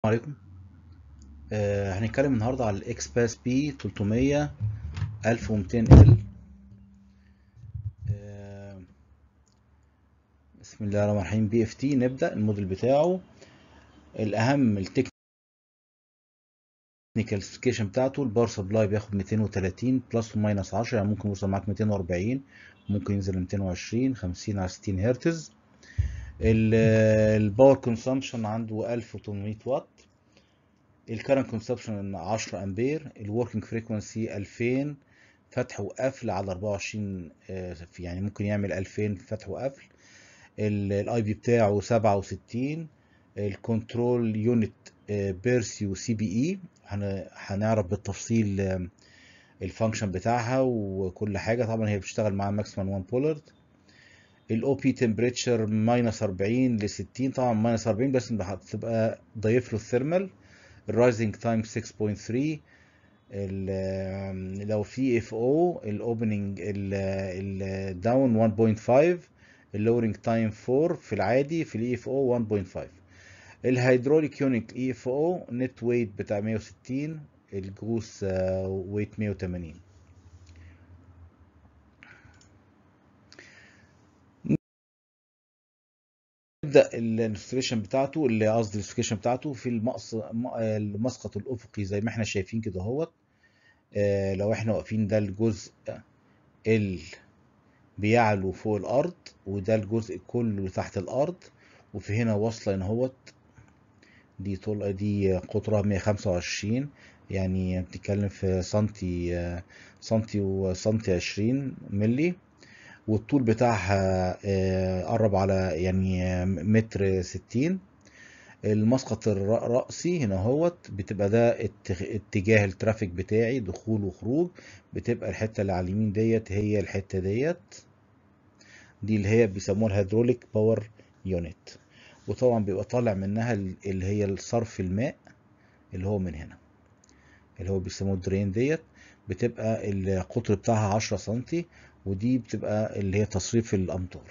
عليكم آه هنتكلم النهارده على الاكس باس بي 300 1200 ال آه بسم الله الرحمن الرحيم بي اف تي نبدا الموديل بتاعه الاهم التكنيكال سبيسيفيكيشن بتاعته الباور سبلاي بياخد 230 بلس وماينس 10 يعني ممكن يوصل معاك 240 ممكن ينزل ل 220 50 على 60 هرتز الباور كونسامشن عنده 1800 واط الكرنت كونسبشن 10 امبير الوركينج فريكونسي 2000 فتح وقفل على 24 يعني ممكن يعمل 2000 فتح وقفل الاي بي بتاعه 67 الكنترول يونت بيرسيو سي بي اي هنعرف بالتفصيل الفانكشن بتاعها وكل حاجه طبعا هي بتشتغل مع ماكسيمم 1 بولارد الاو بي تمبريتشر ماينس 40 ل 60 طبعا ماينس 40 بس بتبقى ضايف له الثيرمال الرايزنج تايم 6.3 لو في اف او الاوبننج الداون 1.5 اللورنج تايم 4 في العادي في الاي اف او 1.5 الهيدروليك يونت اي اف او نت ويت بتاع 160 الجوس ويت 180 نبدا الانستليشن بتاعته اللي قصدي السبيكيشن بتاعته في المقص المسقط الافقي زي ما احنا شايفين كده اهوت آه لو احنا واقفين ده الجزء اللي بيعلو فوق الارض وده الجزء كله تحت الارض وفي هنا واصله هنا اهوت دي طول دي قطرها 125 يعني بتتكلم في سنتي سنتي وسنتي 20 ملي والطول بتاعها قرب على يعني متر ستين المسقط الرأسي هنا اهوت بتبقى ده اتجاه الترافيك بتاعي دخول وخروج بتبقى الحتة اللي على اليمين ديت هي الحتة ديت دي اللي هي بيسموها الهيدروليك باور يونت وطبعا بيبقى طالع منها اللي هي الصرف الماء اللي هو من هنا اللي هو بيسموه الدرين ديت بتبقى القطر بتاعها 10 سنتي ودي بتبقى اللي هي تصريف الامطار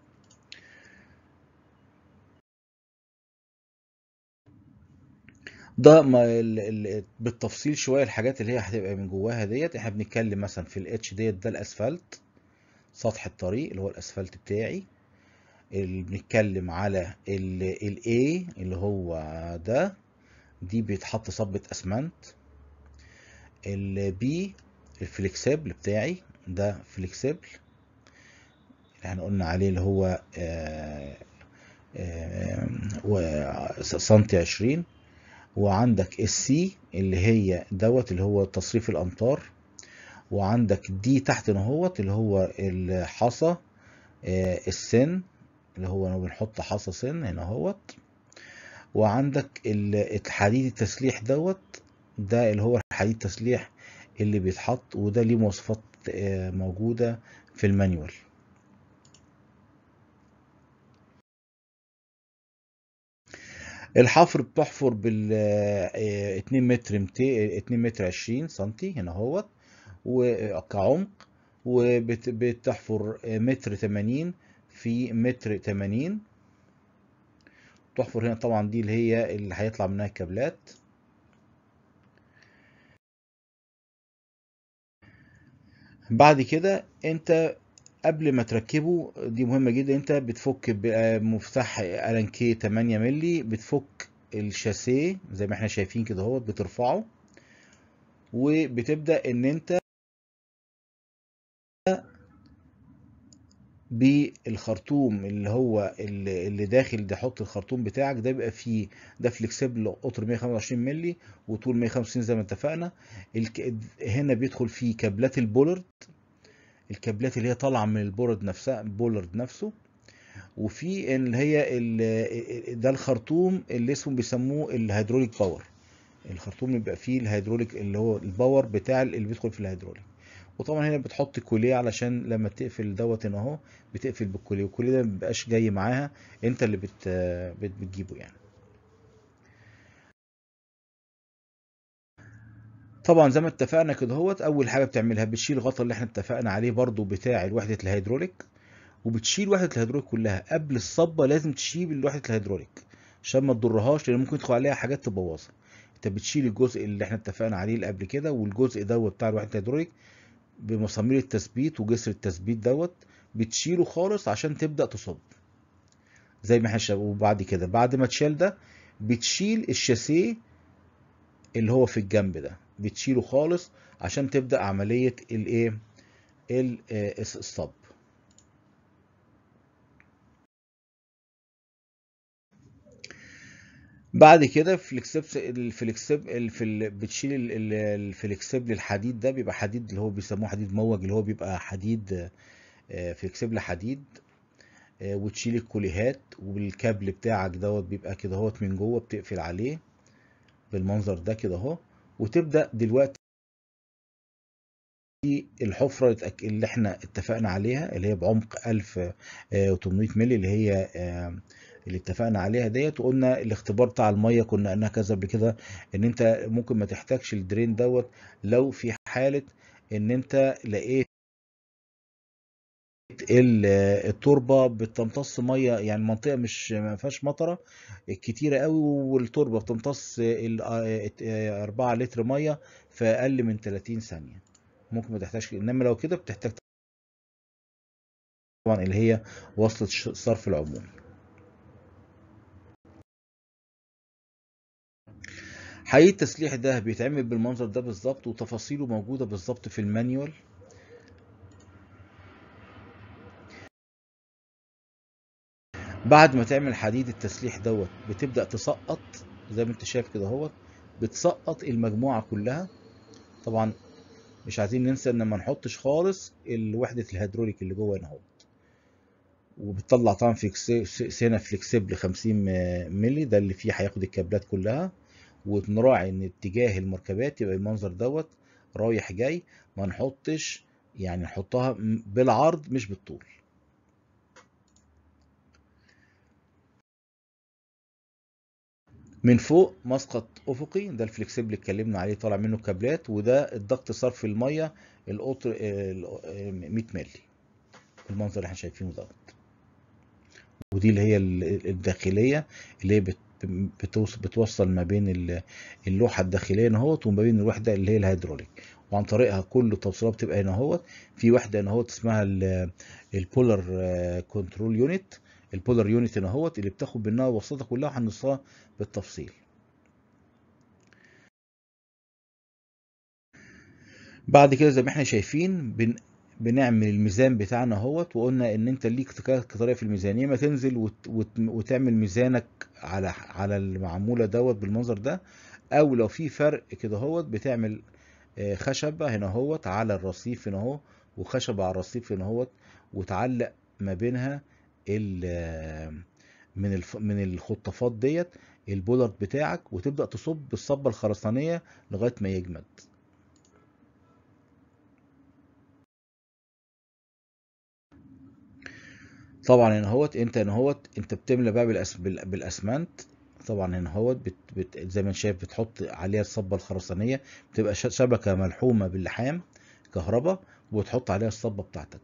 ده ما بالتفصيل شويه الحاجات اللي هي هتبقى من جواها ديت احنا بنتكلم مثلا في الاتش ديت ده الاسفلت سطح الطريق اللي هو الاسفلت بتاعي اللي بنتكلم على الاي اللي هو ده دي بيتحط صبة اسمنت البي الفليكسبل بتاعي ده فليكسبل اللي احنا قلنا عليه اللي هو آآ آآ سنتي عشرين وعندك السي اللي هي دوت اللي هو تصريف الامطار وعندك دي تحت اهوت اللي هو الحصى السن اللي هو بنحط حصى سن هنا اهوت وعندك الحديد التسليح دوت ده اللي هو الحديد التسليح اللي بيتحط وده ليه مواصفات موجودة في المانيوال الحفر بتحفر بال 2 متر 200 2 متر 20 سنتي هنا اهوت وكعمق وبتحفر متر 80 في متر 80 تحفر هنا طبعا دي اللي هي اللي هيطلع منها الكابلات بعد كده انت قبل ما تركبه دي مهمة جدا انت بتفك بمفتاح الان كي 8 مللي بتفك الشاسيه زي ما احنا شايفين كده اهوت بترفعه وبتبدأ ان انت بالخرطوم اللي هو اللي داخل ده حط الخرطوم بتاعك ده بيبقى فيه ده فليكسبل قطر 125 مللي وطول 150 زي ما اتفقنا هنا بيدخل فيه كابلات البولرد الكابلات اللي هي طالعه من البورد نفسها البولرد نفسه وفي اللي هي ده الخرطوم اللي اسمه بيسموه الهيدروليك باور الخرطوم اللي بيبقى فيه الهيدروليك اللي هو الباور بتاع اللي بيدخل في الهيدروليك وطبعا هنا بتحط كوليه علشان لما تقفل دوت هنا اهو بتقفل بالكوليه والكوليه ده مبيبقاش جاي معاها انت اللي بت بتجيبه يعني طبعا زي ما اتفقنا كده اهوت اول حاجه بتعملها بتشيل الغطا اللي احنا اتفقنا عليه برضو بتاع وحده الهيدروليك وبتشيل وحده الهيدروليك كلها قبل الصبه لازم تشيل وحده الهيدروليك عشان ما تضرهاش لان ممكن يدخل عليها حاجات تبوظها انت بتشيل الجزء اللي احنا اتفقنا عليه اللي قبل كده والجزء دوت بتاع الوحده الهيدروليك بمسامير التثبيت وجسر التثبيت دوت بتشيله خالص عشان تبدا تصب زي ما احنا شايف وبعد كده بعد ما تشيل ده بتشيل الشاسيه اللي هو في الجنب ده بتشيله خالص عشان تبدا عمليه الايه ال- آه، الصب بعد كده فليكسيب الفليكسيب الفل بتشيل ال- ال- الفليكسيبل الحديد ده بيبقى حديد اللي هو بيسموه حديد موج اللي هو بيبقى حديد آه، فليكسيبل حديد آه، وتشيل الكوليهات والكابل بتاعك دوت بيبقى كده اهوت من جوه بتقفل عليه بالمنظر ده كده اهو وتبدأ دلوقتي الحفرة يتأك- اللي احنا اتفقنا عليها اللي هي بعمق 1800 مللي اللي هي آه، اللي اتفقنا عليها ديت وقلنا الاختبار بتاع المية كنا قلناها كذا قبل كده ان انت ممكن ما تحتاجش الدرين دوت لو في حالة ان انت لقيت ال- التربه بتمتص ميه يعني منطقه مش ما فيهاش مطره كتيره قوي والتربه بتمتص ال- آه، 4 لتر ميه في اقل من 30 ثانيه ممكن ما تحتاجش انما لو كده بتحتاج طبعا اللي هي وصلة ش- الصرف العمومي حقيقة التسليح ده بيتعمل بالمنظر ده بالظبط وتفاصيله موجودة بالظبط في المانيوال بعد ما تعمل حديد التسليح دوت بتبدأ تسقط زي ما انت شايف كده اهوت بتسقط المجموعة كلها طبعا مش عايزين ننسى ان ما نحطش خالص الوحدة الهيدروليك اللي جوه هنا اهوت وبتطلع طبعا فيكس- سينا فليكسيبل 50 مللي ده اللي فيه هياخد الكابلات كلها ونراعي ان اتجاه المركبات يبقى المنظر دوت رايح جاي ما نحطش يعني نحطها م- بالعرض مش بالطول من فوق مسقط افقي ده الفليكسيبل اللي اتكلمنا عليه طالع منه كابلات وده الضغط صرف الميه القطر ال- 100 مللي المنظر اللي احنا شايفينه دوت ودي اللي هي ال- الداخليه اللي هي بت- بتوص- بتوصل ما بين ال- اللوحه الداخليه هنا اهوت وما بين الوحده اللي هي الهيدروليك وعن طريقها كل التوصيلات بتبقى هنا اهوت في وحده هنا اهوت اسمها البولر كنترول يونت البولر يونت هنا اهوت اللي بتاخد منها الوساطه كلها وهنوصلها بالتفصيل بعد كده زي ما احنا شايفين بن... بنعمل الميزان بتاعنا اهوت وقلنا ان انت ليك ك- طريقه في الميزان يا اما تنزل وت... وت... وتعمل ميزانك على على المعموله دوت بالمنظر ده او لو في فرق كده اهوت بتعمل آه، خشبه هنا اهوت على الرصيف هنا اهو وخشبه على الرصيف هنا اهوت وتعلق ما بينها ال... آه، من الف... من الخطافات ديت البولارد بتاعك وتبدا تصب بالصبه الخرسانيه لغايه ما يجمد طبعا هنا اهوت انت هنا اهوت انت بتملى بقى بالأس... بال- بالاسمنت طبعا هنا اهوت بت... بت... زي ما انت شايف بتحط عليها الصبه الخرسانيه بتبقى ش... شبكه ملحومه باللحام كهرباء وتحط عليها الصبه بتاعتك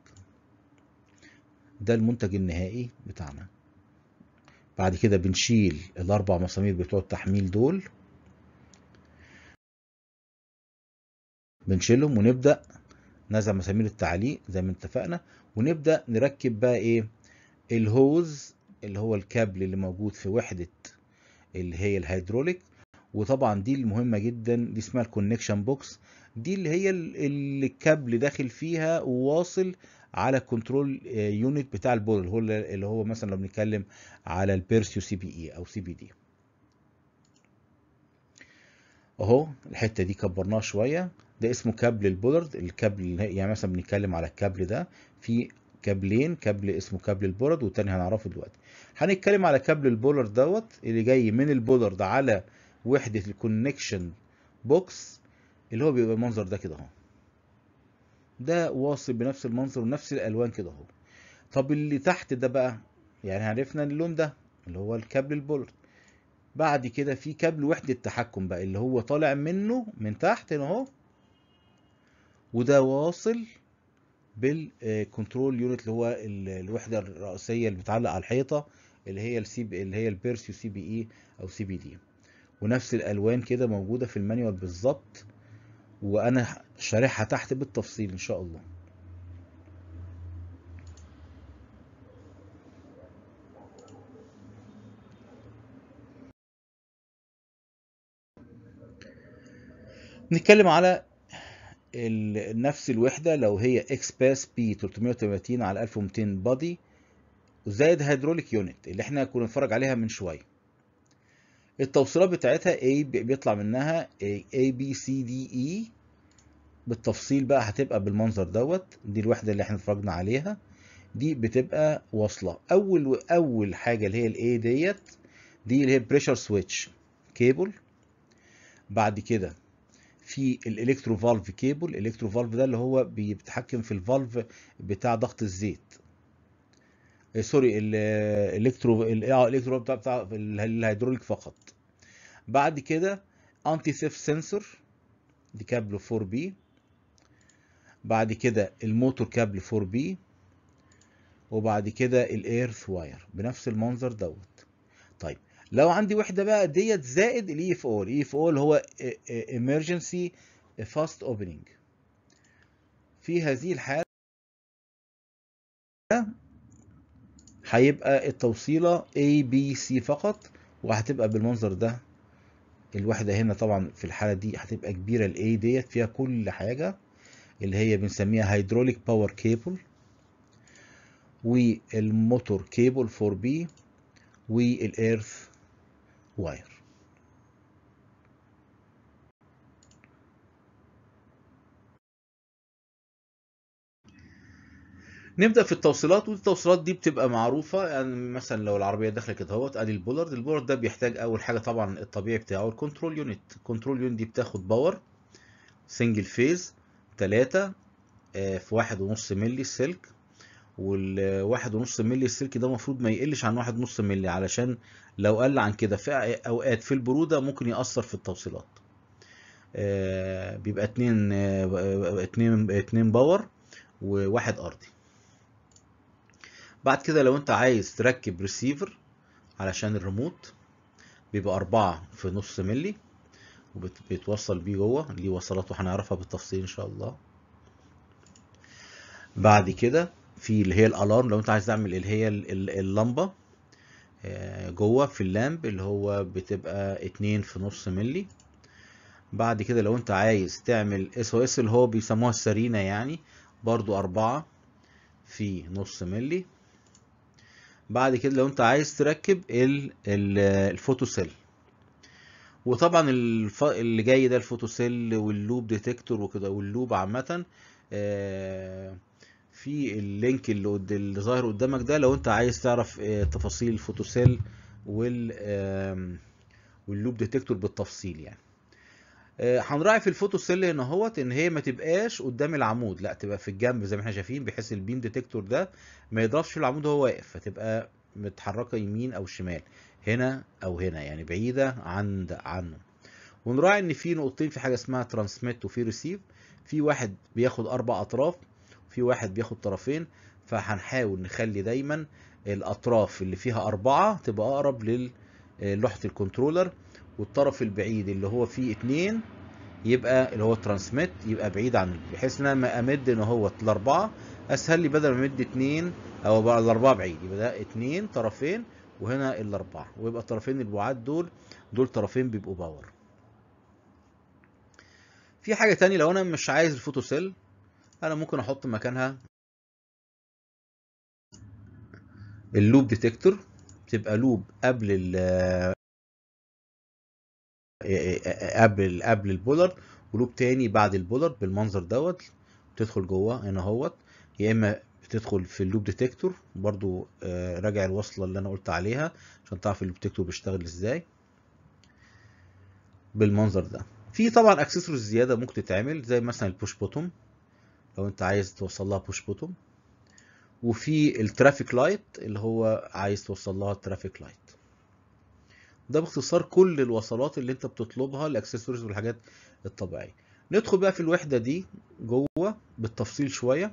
ده المنتج النهائي بتاعنا بعد كده بنشيل الاربع مسامير بتوع التحميل دول بنشيلهم ونبدا نزع مسامير التعليق زي ما اتفقنا ونبدا نركب بقى ايه الهوز اللي هو الكابل اللي موجود في وحده اللي هي الهيدروليك وطبعا دي المهمه جدا دي اسمها الكونكشن بوكس دي اللي هي ال- اللي الكابل داخل فيها وواصل على الكنترول يونت بتاع البول اللي هو اللي هو مثلا لو بنتكلم على البيرسيو سي بي اي او سي بي دي اهو الحته دي كبرناها شويه ده اسمه كابل البولارد الكابل اللي هي- يعني مثلا بنتكلم على الكابل ده في كابلين كابل اسمه كابل البولارد والتاني هنعرفه دلوقتي هنتكلم على كابل البولارد دوت اللي جاي من البولارد على وحده الكونكشن بوكس اللي هو بيبقى المنظر ده كده اهو ده واصل بنفس المنظر ونفس الالوان كده اهو طب اللي تحت ده بقى يعني عرفنا اللون ده اللي هو الكابل البولارد بعد كده في كابل وحدة تحكم بقى اللي هو طالع منه من تحت هنا اهو وده واصل بالكنترول يونت اللي هو ال- الوحدة الرئيسية اللي بتعلق على الحيطة اللي هي السي اللي هي البيرسيو سي بي اي او سي بي دي ونفس الالوان كده موجوده في المانيوال بالظبط وانا شارحها تحت بالتفصيل ان شاء الله نتكلم على ال- نفس الوحدة لو هي اكس باس بي 330 على 1200 بادي وزائد هيدروليك يونت اللي احنا كنا نتفرج عليها من شوية التوصيلات بتاعتها A بي- بيطلع منها A, A B C D E بالتفصيل بقى هتبقى بالمنظر دوت دي الوحدة اللي احنا اتفرجنا عليها دي بتبقى واصلة أول أول حاجة اللي هي ال A ديت دي اللي هي بريشر سويتش كيبل بعد كده في الالكترو فالف كيبل الالكترو فالف ده اللي هو بيتحكم في الفالف بتاع ضغط الزيت آه، سوري الالكترو الالكترو بتاع بتاع الهيدروليك فقط بعد كده انتي ثيف سنسور دي كابل 4 بي بعد كده الموتور كابل 4 بي وبعد كده الايرث واير بنفس المنظر دوت طيب لو عندي وحده بقى ديت زائد الاي اف او الاي اف او اللي هو emergency fast opening في هذه الحاله هيبقى التوصيله A B C فقط وهتبقى بالمنظر ده الوحده هنا طبعا في الحاله دي هتبقى كبيره ال A ديت فيها كل حاجه اللي هي بنسميها هيدروليك باور كيبل والموتور كيبل 4 b والايرث واير نبدا في التوصيلات والتوصيلات دي بتبقى معروفه يعني مثلا لو العربيه داخله كده اهوت ادي البولارد البولارد ده بيحتاج اول حاجه طبعا الطبيعي بتاعه الكنترول يونت الكنترول يونت دي بتاخد باور سنجل فيز 3 في واحد ونص ملي السلك والواحد ونص ملي السلك ده المفروض ما يقلش عن واحد ونص ملي علشان لو قل عن كده في اوقات في البرودة ممكن يأثر في التوصيلات آه، بيبقى اتنين آه، اتنين اتنين باور وواحد ارضي بعد كده لو انت عايز تركب ريسيفر علشان الريموت بيبقى أربعة في نص ملي وبيتوصل بيه جوه ليه وصلاته هنعرفها بالتفصيل ان شاء الله بعد كده في اللي هي الالارم لو انت عايز تعمل اللي هي ال- ال- اللمبه آه، جوه في اللامب اللي هو بتبقى اتنين في نص ملي بعد كده لو انت عايز تعمل اس او اس اللي هو بيسموها السرينه يعني برضو أربعة في نص ملي بعد كده لو انت عايز تركب ال- ال- الفوتوسيل وطبعا الف... اللي جاي ده الفوتوسيل واللوب ديتكتور وكده واللوب عامة آه، في اللينك اللي, قد... اللي ظاهر قدامك ده لو انت عايز تعرف آه، تفاصيل الفوتوسيل وال آم، واللوب ديتكتور بالتفصيل يعني آه، هنراعي في الفوتوسيل هنا اهوت ان هي ما تبقاش قدام العمود لا تبقى في الجنب زي ما احنا شايفين بحيث البيم ديتكتور ده ما يضربش في العمود وهو واقف فتبقى متحركه يمين او شمال هنا او هنا يعني بعيده عن عنه ونراعي ان في نقطتين في حاجه اسمها ترانسميت وفي ريسيف في واحد بياخد اربع اطراف في واحد بياخد طرفين فهنحاول نخلي دايما الاطراف اللي فيها اربعه تبقى اقرب للوحه الكنترولر والطرف البعيد اللي هو فيه اتنين يبقى اللي هو ترانسميت يبقى بعيد عنه بحيث ان انا لما امد ان هو الاربعه اسهل لي بدل ما امد اتنين او بقى الاربعه بعيد يبقى ده اتنين طرفين وهنا الاربعه ويبقى الطرفين البعاد دول دول طرفين بيبقوا باور في حاجه تانية لو انا مش عايز الفوتوسيل انا ممكن احط مكانها اللوب ديتكتور تبقى لوب قبل ال قبل قبل البولر ولوب تاني بعد البولر بالمنظر دوت بتدخل جوه هنا اهوت يا اما بتدخل في اللوب ديتكتور برضو آه، راجع الوصله اللي انا قلت عليها عشان تعرف اللوب ديتكتور بيشتغل ازاي بالمنظر ده في طبعا اكسسوارز زياده ممكن تتعمل زي مثلا البوش بوتوم لو انت عايز توصل لها بوش بوتوم وفي الترافيك لايت اللي هو عايز توصل لها الترافيك لايت ده باختصار كل الوصلات اللي انت بتطلبها الاكسسوارز والحاجات الطبيعيه ندخل بقى في الوحده دي جوه بالتفصيل شويه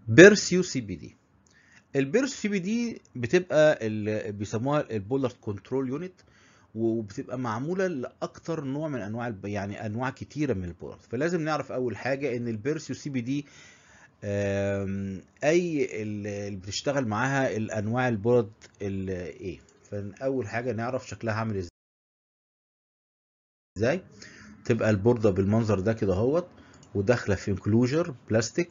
بيرسيو سي بي دي البيرسيو سي بي دي بتبقى اللي بيسموها البولر كنترول يونت وبتبقى معموله لاكتر نوع من انواع الب... يعني انواع كتيره من البولر فلازم نعرف اول حاجه ان البيرسيو سي بي دي اي اللي بتشتغل معاها الانواع البورد ايه فاول حاجه نعرف شكلها عامل ازاي تبقى البورده بالمنظر ده كده اهوت وداخله في انكلوجر بلاستيك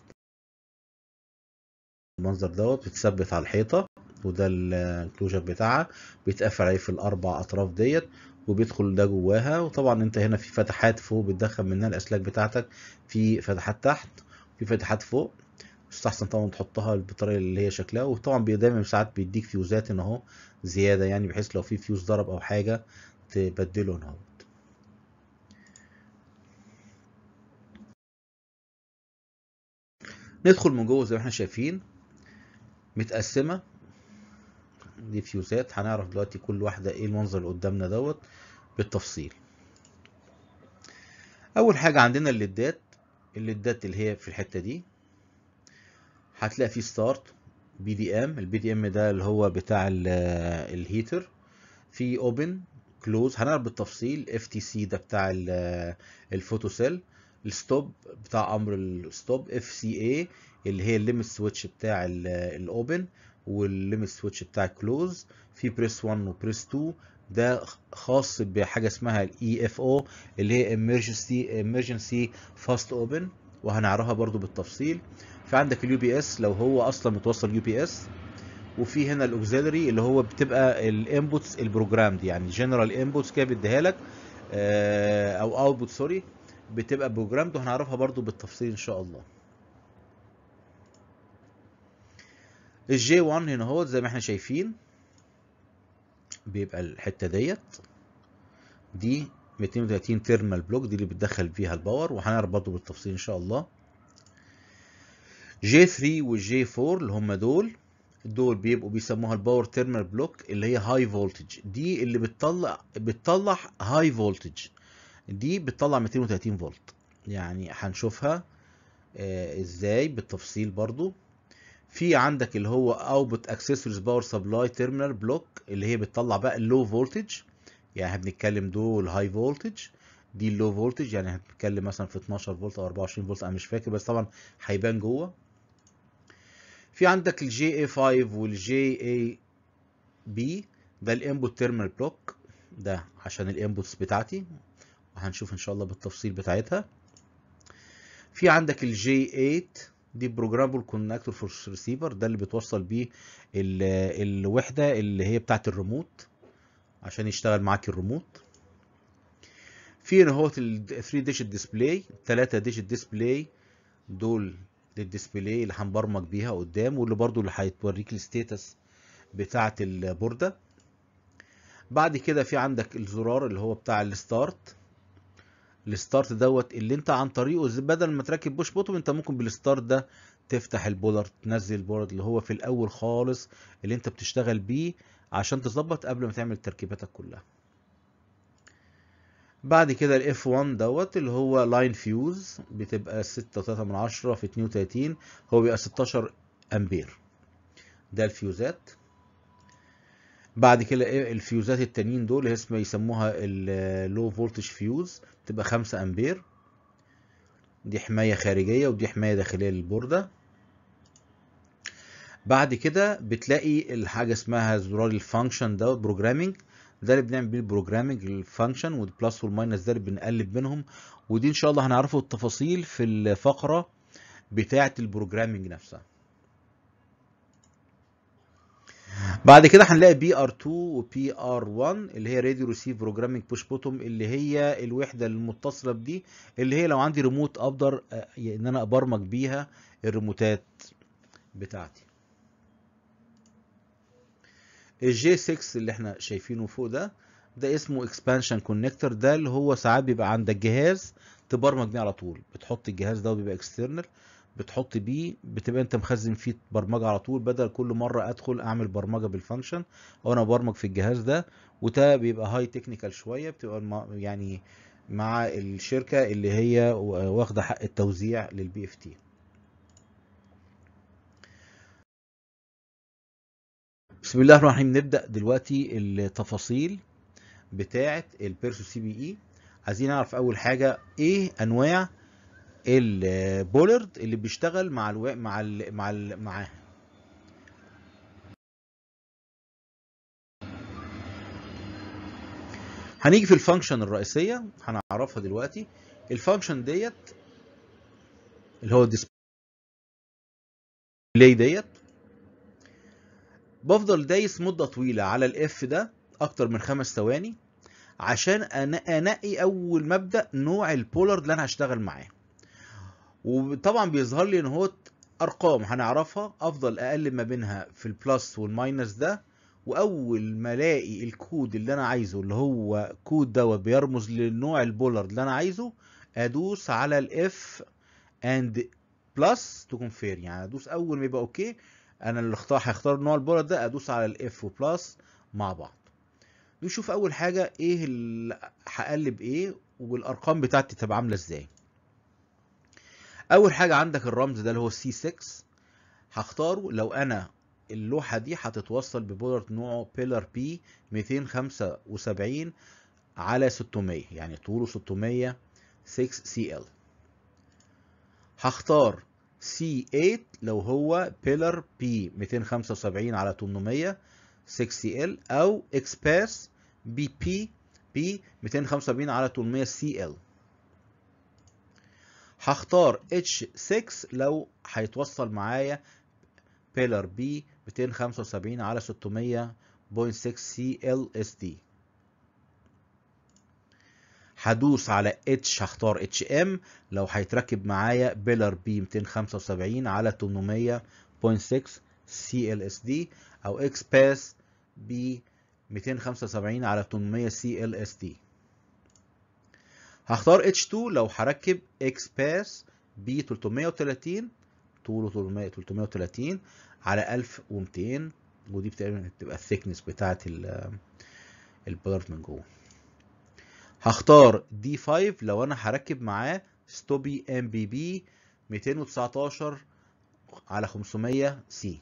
المنظر دوت بتثبت على الحيطه وده الانكلوجر بتاعها بيتقفل عليه في الاربع اطراف ديت وبيدخل ده جواها وطبعا انت هنا في فتحات فوق بتدخل منها الاسلاك بتاعتك في فتحات تحت في فتحات فوق يستحسن طبعا تحطها بالطريقه اللي هي شكلها وطبعا دايما ساعات بيديك فيوزات ان اهو زياده يعني بحيث لو في فيوز ضرب او حاجه تبدله هنا ندخل من جوه زي ما احنا شايفين متقسمه دي فيوزات هنعرف دلوقتي كل واحده ايه المنظر اللي قدامنا دوت بالتفصيل اول حاجه عندنا الليدات الليدات اللي هي في الحته دي هتلاقي فيه ستارت بي دي ام البي دي ام ده اللي هو بتاع الهيتر في اوبن كلوز هنعرف بالتفصيل اف تي سي ده بتاع الفوتو سيل الستوب بتاع امر الستوب اف سي اي اللي هي الليمت سويتش بتاع الاوبن والليمت سويتش بتاع الكلوز في بريس 1 وبريس 2 ده خاص بحاجه اسمها الاي اف او اللي هي emergency emergency fast open وهنعرفها برضو بالتفصيل في عندك اليو بي اس لو هو اصلا متوصل يو بي اس وفي هنا الاوكسيلري اللي هو بتبقى الانبوتس البروجرامد يعني جنرال انبوتس كده بيديها لك او اوتبوت سوري بتبقى بروجرامد وهنعرفها برضو بالتفصيل ان شاء الله الجي 1 هنا اهو زي ما احنا شايفين بيبقى الحته ديت دي 230 تيرمال بلوك دي اللي بتدخل فيها الباور وهنعرف برضه بالتفصيل ان شاء الله جي 3 والجي 4 اللي هم دول دول بيبقوا بيسموها الباور تيرمال بلوك اللي هي هاي فولتج دي اللي بتطلع بتطلع هاي فولتج دي بتطلع 230 فولت يعني هنشوفها آه ازاي بالتفصيل برضو في عندك اللي هو اوتبوت اكسسوارز باور سبلاي تيرمينال بلوك اللي هي بتطلع بقى اللو فولتج يعني احنا بنتكلم دول هاي فولتج دي اللو فولتج يعني هنتكلم مثلا في 12 فولت او 24 فولت انا مش فاكر بس طبعا هيبان جوه في عندك الجي اي 5 والجي اي بي ده الانبوت تيرمينال بلوك ده عشان الانبوتس بتاعتي وهنشوف ان شاء الله بالتفصيل بتاعتها في عندك الجي 8 دي بروجرامبل كونكتور فور ريسيفر ده اللي بتوصل بيه الوحده اللي هي بتاعت الريموت عشان يشتغل معاك الريموت في هنا هو ال 3 ديجيت ديسبلاي 3 ديجيت ديسبلاي دول للديسبلاي اللي هنبرمج بيها قدام واللي برضو اللي هتوريك الستيتس بتاعه البورده بعد كده في عندك الزرار اللي هو بتاع الستارت الستارت دوت اللي انت عن طريقه بدل ما تركب بوش بوتوم انت ممكن بالستارت ده تفتح البولر تنزل البولر اللي هو في الاول خالص اللي انت بتشتغل بيه عشان تظبط قبل ما تعمل تركيباتك كلها بعد كده الاف 1 دوت اللي هو لاين فيوز بتبقى 6.3 من عشرة في 32 هو بيبقى 16 امبير ده الفيوزات بعد كده الفيوزات التانيين دول اسمها يسموها اللو فولتج فيوز تبقى 5 امبير دي حماية خارجية ودي حماية داخلية للبوردة بعد كده بتلاقي الحاجة اسمها زرار الفانكشن دوت بروجرامينج ده اللي بنعمل بيه البروجرامينج الفانكشن والبلس والماينس ده اللي بنقلب بينهم ودي ان شاء الله هنعرفه التفاصيل في الفقرة بتاعة البروجرامينج نفسها بعد كده هنلاقي بي ار 2 وبي ار 1 اللي هي راديو ريسيف بروجرامينج بوش بوتوم اللي هي الوحده المتصله بدي اللي هي لو عندي ريموت اقدر ان انا ابرمج بيها الريموتات بتاعتي الجي 6 اللي احنا شايفينه فوق ده ده اسمه اكسبانشن كونكتور ده اللي هو ساعات بيبقى عندك جهاز تبرمج بيه على طول بتحط الجهاز ده وبيبقى اكسترنال بتحط بيه بتبقى انت مخزن فيه برمجه على طول بدل كل مره ادخل اعمل برمجه بالفانكشن او انا برمج في الجهاز ده وده بيبقى هاي تكنيكال شويه بتبقى يعني مع الشركه اللي هي واخده حق التوزيع للبي اف تي بسم الله الرحمن الرحيم نبدا دلوقتي التفاصيل بتاعه البيرسو سي بي اي عايزين نعرف اول حاجه ايه انواع البولرد اللي بيشتغل مع الو... مع ال... مع ال... معاه هنيجي في الفانكشن الرئيسيه هنعرفها دلوقتي الفانكشن ديت اللي هو الديسبلاي ديت بفضل دايس مده طويله على الاف ده اكتر من خمس ثواني عشان انقي اول مبدا نوع البولارد اللي انا هشتغل معاه وطبعا بيظهر لي ان هو ارقام هنعرفها افضل اقلب ما بينها في البلس والماينس ده واول ما الاقي الكود اللي انا عايزه اللي هو كود دوت بيرمز للنوع البولارد اللي انا عايزه ادوس على الاف اند بلس تو كونفير يعني ادوس اول ما يبقى اوكي انا اللي اختار هختار نوع البولارد ده ادوس على الاف وبلس مع بعض نشوف اول حاجه ايه اللي هقلب ايه والارقام بتاعتي تبقى عامله ازاي اول حاجه عندك الرمز ده اللي هو سي 6 هختاره لو انا اللوحه دي هتتوصل ببولارد نوعه بيلر بي 275 على 600 يعني طوله 600 6 سي ال هختار سي 8 لو هو بيلر بي 275 على 800 6 سي ال او اكسباس بي بي بي 275 على 800 سي ال هختار اتش 6 لو هيتوصل معايا بيلر بي 275 على 600.6 سي ال اس دي هدوس على اتش هختار اتش ام لو هيتركب معايا بيلر بي 275 على 800.6 سي ال اس دي او اكس باس بي 275 على 800 سي ال اس دي هختار H2 لو هركب اكس باس بي 330 طوله 330 على 1200 ودي تقريبا بتبقى الثيكنس بتاعه البولارد من جوه هختار دي 5 لو انا هركب معاه ستوبي ام بي بي 219 على 500 سي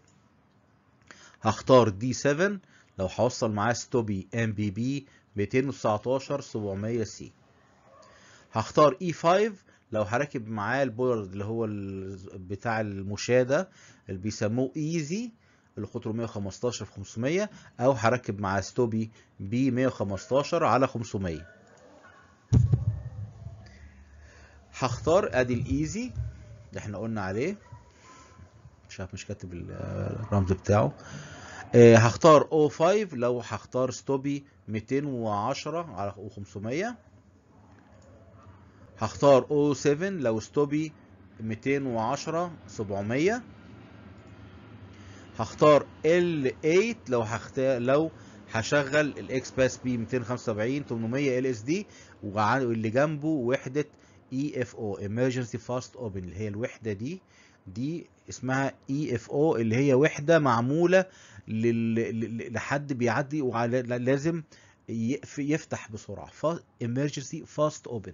هختار دي 7 لو هوصل معاه ستوبي ام بي بي 219 700 سي هختار اي 5 لو هركب معاه البولارد اللي هو بتاع المشاة ده اللي بيسموه ايزي اللي قطره 115 في 500 او هركب معاه ستوبي بي 115 على 500 هختار ادي الايزي اللي احنا قلنا عليه مش عارف مش كاتب الرمز بتاعه اه هختار او 5 لو هختار ستوبي 210 على 500 هختار او 7 لو ستوبي 210 700 هختار ال8 لو هختار لو هشغل الاكس باس بي 275 800 ال اس دي واللي جنبه وحده اي اف او emergency fast open اللي هي الوحده دي دي اسمها اي اف او اللي هي وحده معموله لل... لحد بيعدي ولازم يفتح بسرعه ف... emergency fast open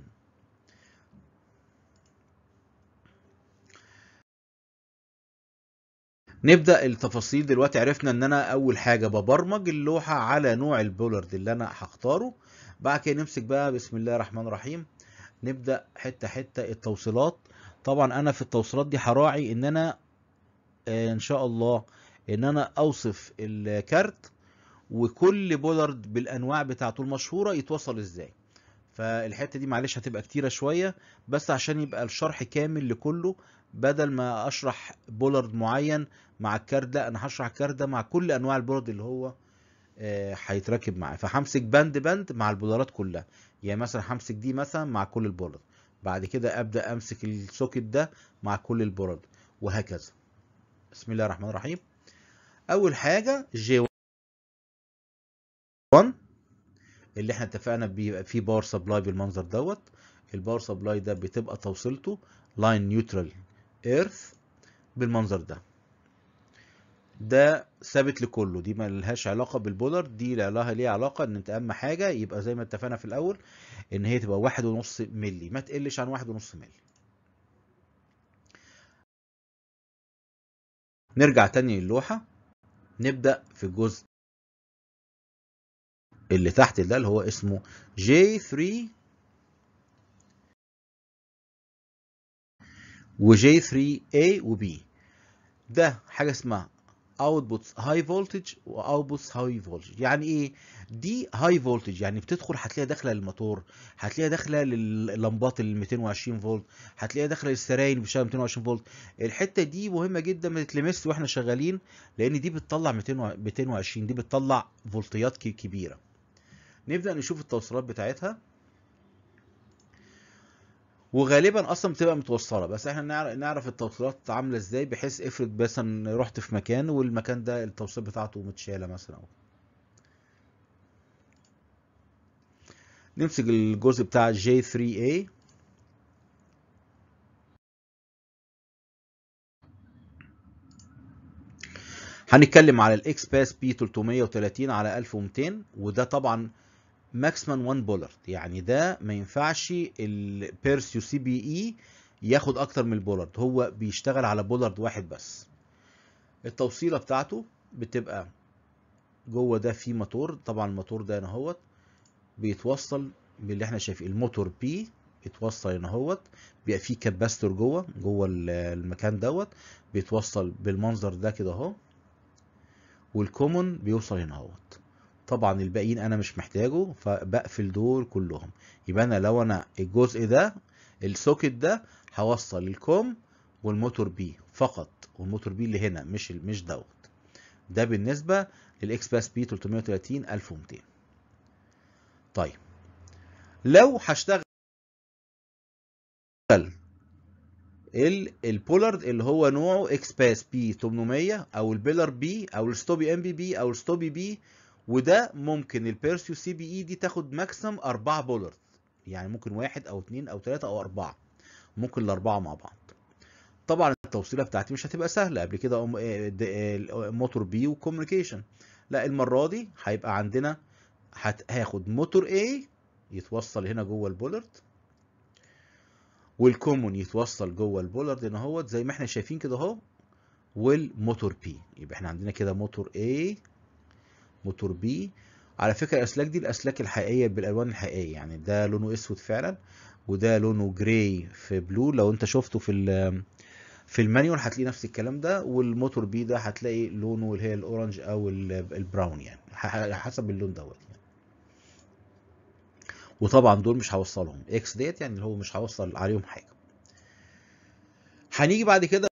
نبدا التفاصيل دلوقتي عرفنا ان انا اول حاجه ببرمج اللوحه على نوع البولارد اللي انا هختاره بعد كده نمسك بقى بسم الله الرحمن الرحيم نبدا حته حته التوصيلات طبعا انا في التوصيلات دي هراعي ان انا ان شاء الله ان انا اوصف الكارت وكل بولارد بالانواع بتاعته المشهوره يتوصل ازاي فالحته دي معلش هتبقى كتيره شويه بس عشان يبقى الشرح كامل لكله بدل ما اشرح بولارد معين مع الكارت لا انا هشرح الكارت ده مع كل انواع البولارد اللي هو هيتركب معاه فهمسك بند بند مع البولارات كلها يعني مثلا همسك دي مثلا مع كل البولارد بعد كده ابدا امسك السوكت ده مع كل البولارد وهكذا بسم الله الرحمن الرحيم اول حاجه جي 1 اللي احنا اتفقنا بيبقى فيه باور سبلاي بالمنظر دوت الباور سبلاي ده بتبقى توصيلته لاين نيوترال ايرث بالمنظر ده ده ثابت لكله دي ما لهاش علاقه بالبولر دي لها ليها علاقه ان انت اهم حاجه يبقى زي ما اتفقنا في الاول ان هي تبقى واحد ونص ملي ما تقلش عن واحد ونص ملي نرجع تاني للوحه نبدا في الجزء اللي تحت ده اللي هو اسمه J3 و J3A و B ده حاجة اسمها outputs high voltage و outputs high voltage يعني ايه دي high voltage يعني بتدخل هتلاقيها داخله للموتور هتلاقيها داخله لللمبات ال 220 فولت هتلاقيها داخله للسراير اللي بتشتغل 220 فولت الحته دي مهمه جدا ما تتلمس واحنا شغالين لان دي بتطلع 220 دي بتطلع فولتيات كبيره نبدا نشوف التوصيلات بتاعتها وغالبا اصلا بتبقى متوصله بس احنا نعرف التوصيلات عامله ازاي بحيث افرض مثلا رحت في مكان والمكان ده التوصيل بتاعته متشاله مثلا نمسك الجزء بتاع J3A هنتكلم على الاكس باس بي 330 على 1200 وده طبعا ماكسيمم 1 بولارد يعني ده ما ينفعش البيرسيو سي بي اي ياخد اكتر من البولارد هو بيشتغل على بولارد واحد بس التوصيله بتاعته بتبقى جوه ده في موتور طبعا الموتور ده هنا اهوت بيتوصل باللي احنا شايفين الموتور بي بيتوصل هنا اهوت بيبقى فيه كاباستور جوه جوه المكان دوت بيتوصل بالمنظر ده كده اهو والكومون بيوصل هنا اهوت طبعا الباقيين انا مش محتاجه فبقفل دول كلهم يبقى انا لو انا الجزء ده السوكت ده هوصل الكوم والموتور بي فقط والموتور بي اللي هنا مش مش دوت ده بالنسبه للاكس باس بي 330 1200 طيب لو هشتغل البولارد اللي هو نوعه اكس باس بي 800 او البيلر بي او الستوبي ام بي بي او الستوبي بي وده ممكن البيرسيو سي بي اي دي تاخد ماكسيمم 4 بولارد يعني ممكن واحد او اثنين او ثلاثة او اربعة ممكن الاربعة مع بعض طبعا التوصيله بتاعتي مش هتبقى سهله قبل كده موتور بي وكوميونيكيشن لا المره دي هيبقى عندنا هاخد موتور A يتوصل هنا جوه البولارد والكومون يتوصل جوه البولارد هنا اهوت زي ما احنا شايفين كده اهو والموتور بي يبقى احنا عندنا كده موتور A موتور بي على فكره الاسلاك دي الاسلاك الحقيقيه بالالوان الحقيقيه يعني ده لونه اسود فعلا وده لونه جراي في بلو لو انت شفته في في المانيوال هتلاقي نفس الكلام ده والموتور بي ده هتلاقي لونه اللي هي الاورنج او البراون يعني حسب اللون دوت يعني. وطبعا دول مش هوصلهم اكس ديت يعني اللي هو مش هوصل عليهم حاجه هنيجي بعد كده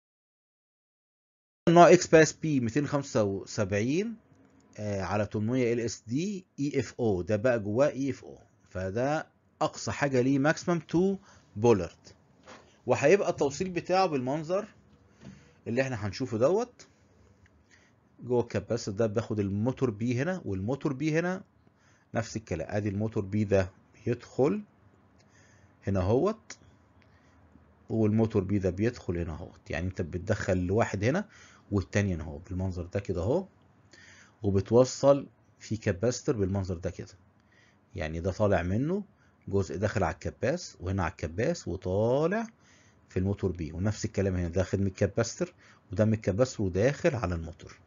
نوع اكس باس بي 275 آه على 800 ال اس دي اي اف او ده بقى جواه اي اف او فده اقصى حاجه ليه ماكسيمم 2 بولارد وهيبقى التوصيل بتاعه بالمنظر اللي احنا هنشوفه دوت جوه الكباسة ده باخد الموتور بي هنا والموتور بي هنا نفس الكلام ادي الموتور بي ده بيدخل هنا اهوت والموتور بي ده بيدخل هنا اهوت يعني انت بتدخل واحد هنا والتاني هنا اهو بالمنظر ده كده اهو وبتوصل في كاباستر بالمنظر ده كده يعني ده طالع منه جزء داخل على الكباس وهنا على الكباس وطالع في الموتور بي ونفس الكلام هنا داخل من الكباستر وده من الكباستر وداخل على الموتور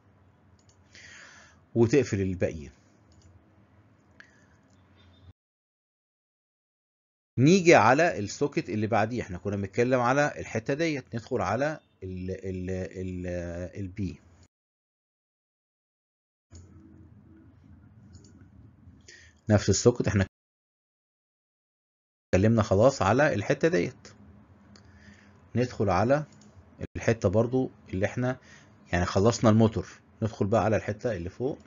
وتقفل الباقيين نيجي على السوكت اللي بعديه احنا كنا بنتكلم على الحته ديت ندخل على ال ال ال البي نفس السوكت احنا اتكلمنا خلاص على الحته ديت ندخل على الحته برضو اللي احنا يعني خلصنا الموتور ندخل بقى على الحته اللي فوق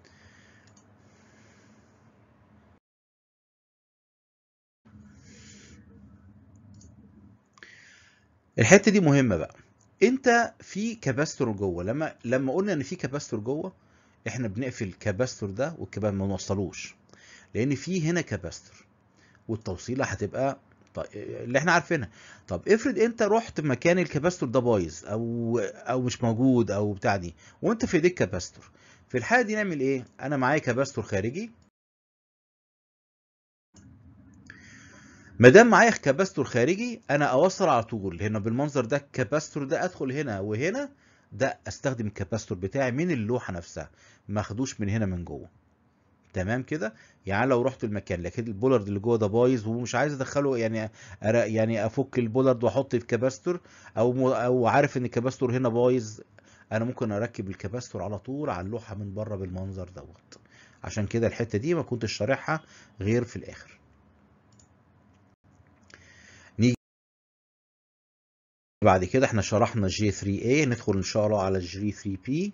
الحته دي مهمه بقى انت في كاباستور جوه لما لما قلنا ان في كاباستور جوه احنا بنقفل الكاباستور ده والكباب ما نوصلوش لان في هنا كاباستور والتوصيله هتبقى طيب اللي احنا عارفينها طب افرض انت رحت مكان الكاباستور ده بايظ او او مش موجود او بتاع دي وانت في ايديك كاباستور في الحاله دي نعمل ايه انا معايا كاباستور خارجي ما دام معايا كاباستور خارجي انا اوصل على طول هنا بالمنظر ده الكاباستور ده ادخل هنا وهنا ده استخدم الكاباستور بتاعي من اللوحه نفسها ما اخدوش من هنا من جوه تمام كده يعني لو رحت المكان لكن البولارد اللي جوه ده بايظ ومش عايز ادخله يعني أرا- يعني افك البولارد واحط الكاباستور او م- او عارف ان الكاباستور هنا بايظ انا ممكن اركب الكاباستور على طول على اللوحه من بره بالمنظر دوت عشان كده الحته دي ما كنتش شارحها غير في الاخر نيجي بعد كده احنا شرحنا جي 3A ندخل ان شاء الله على جي 3P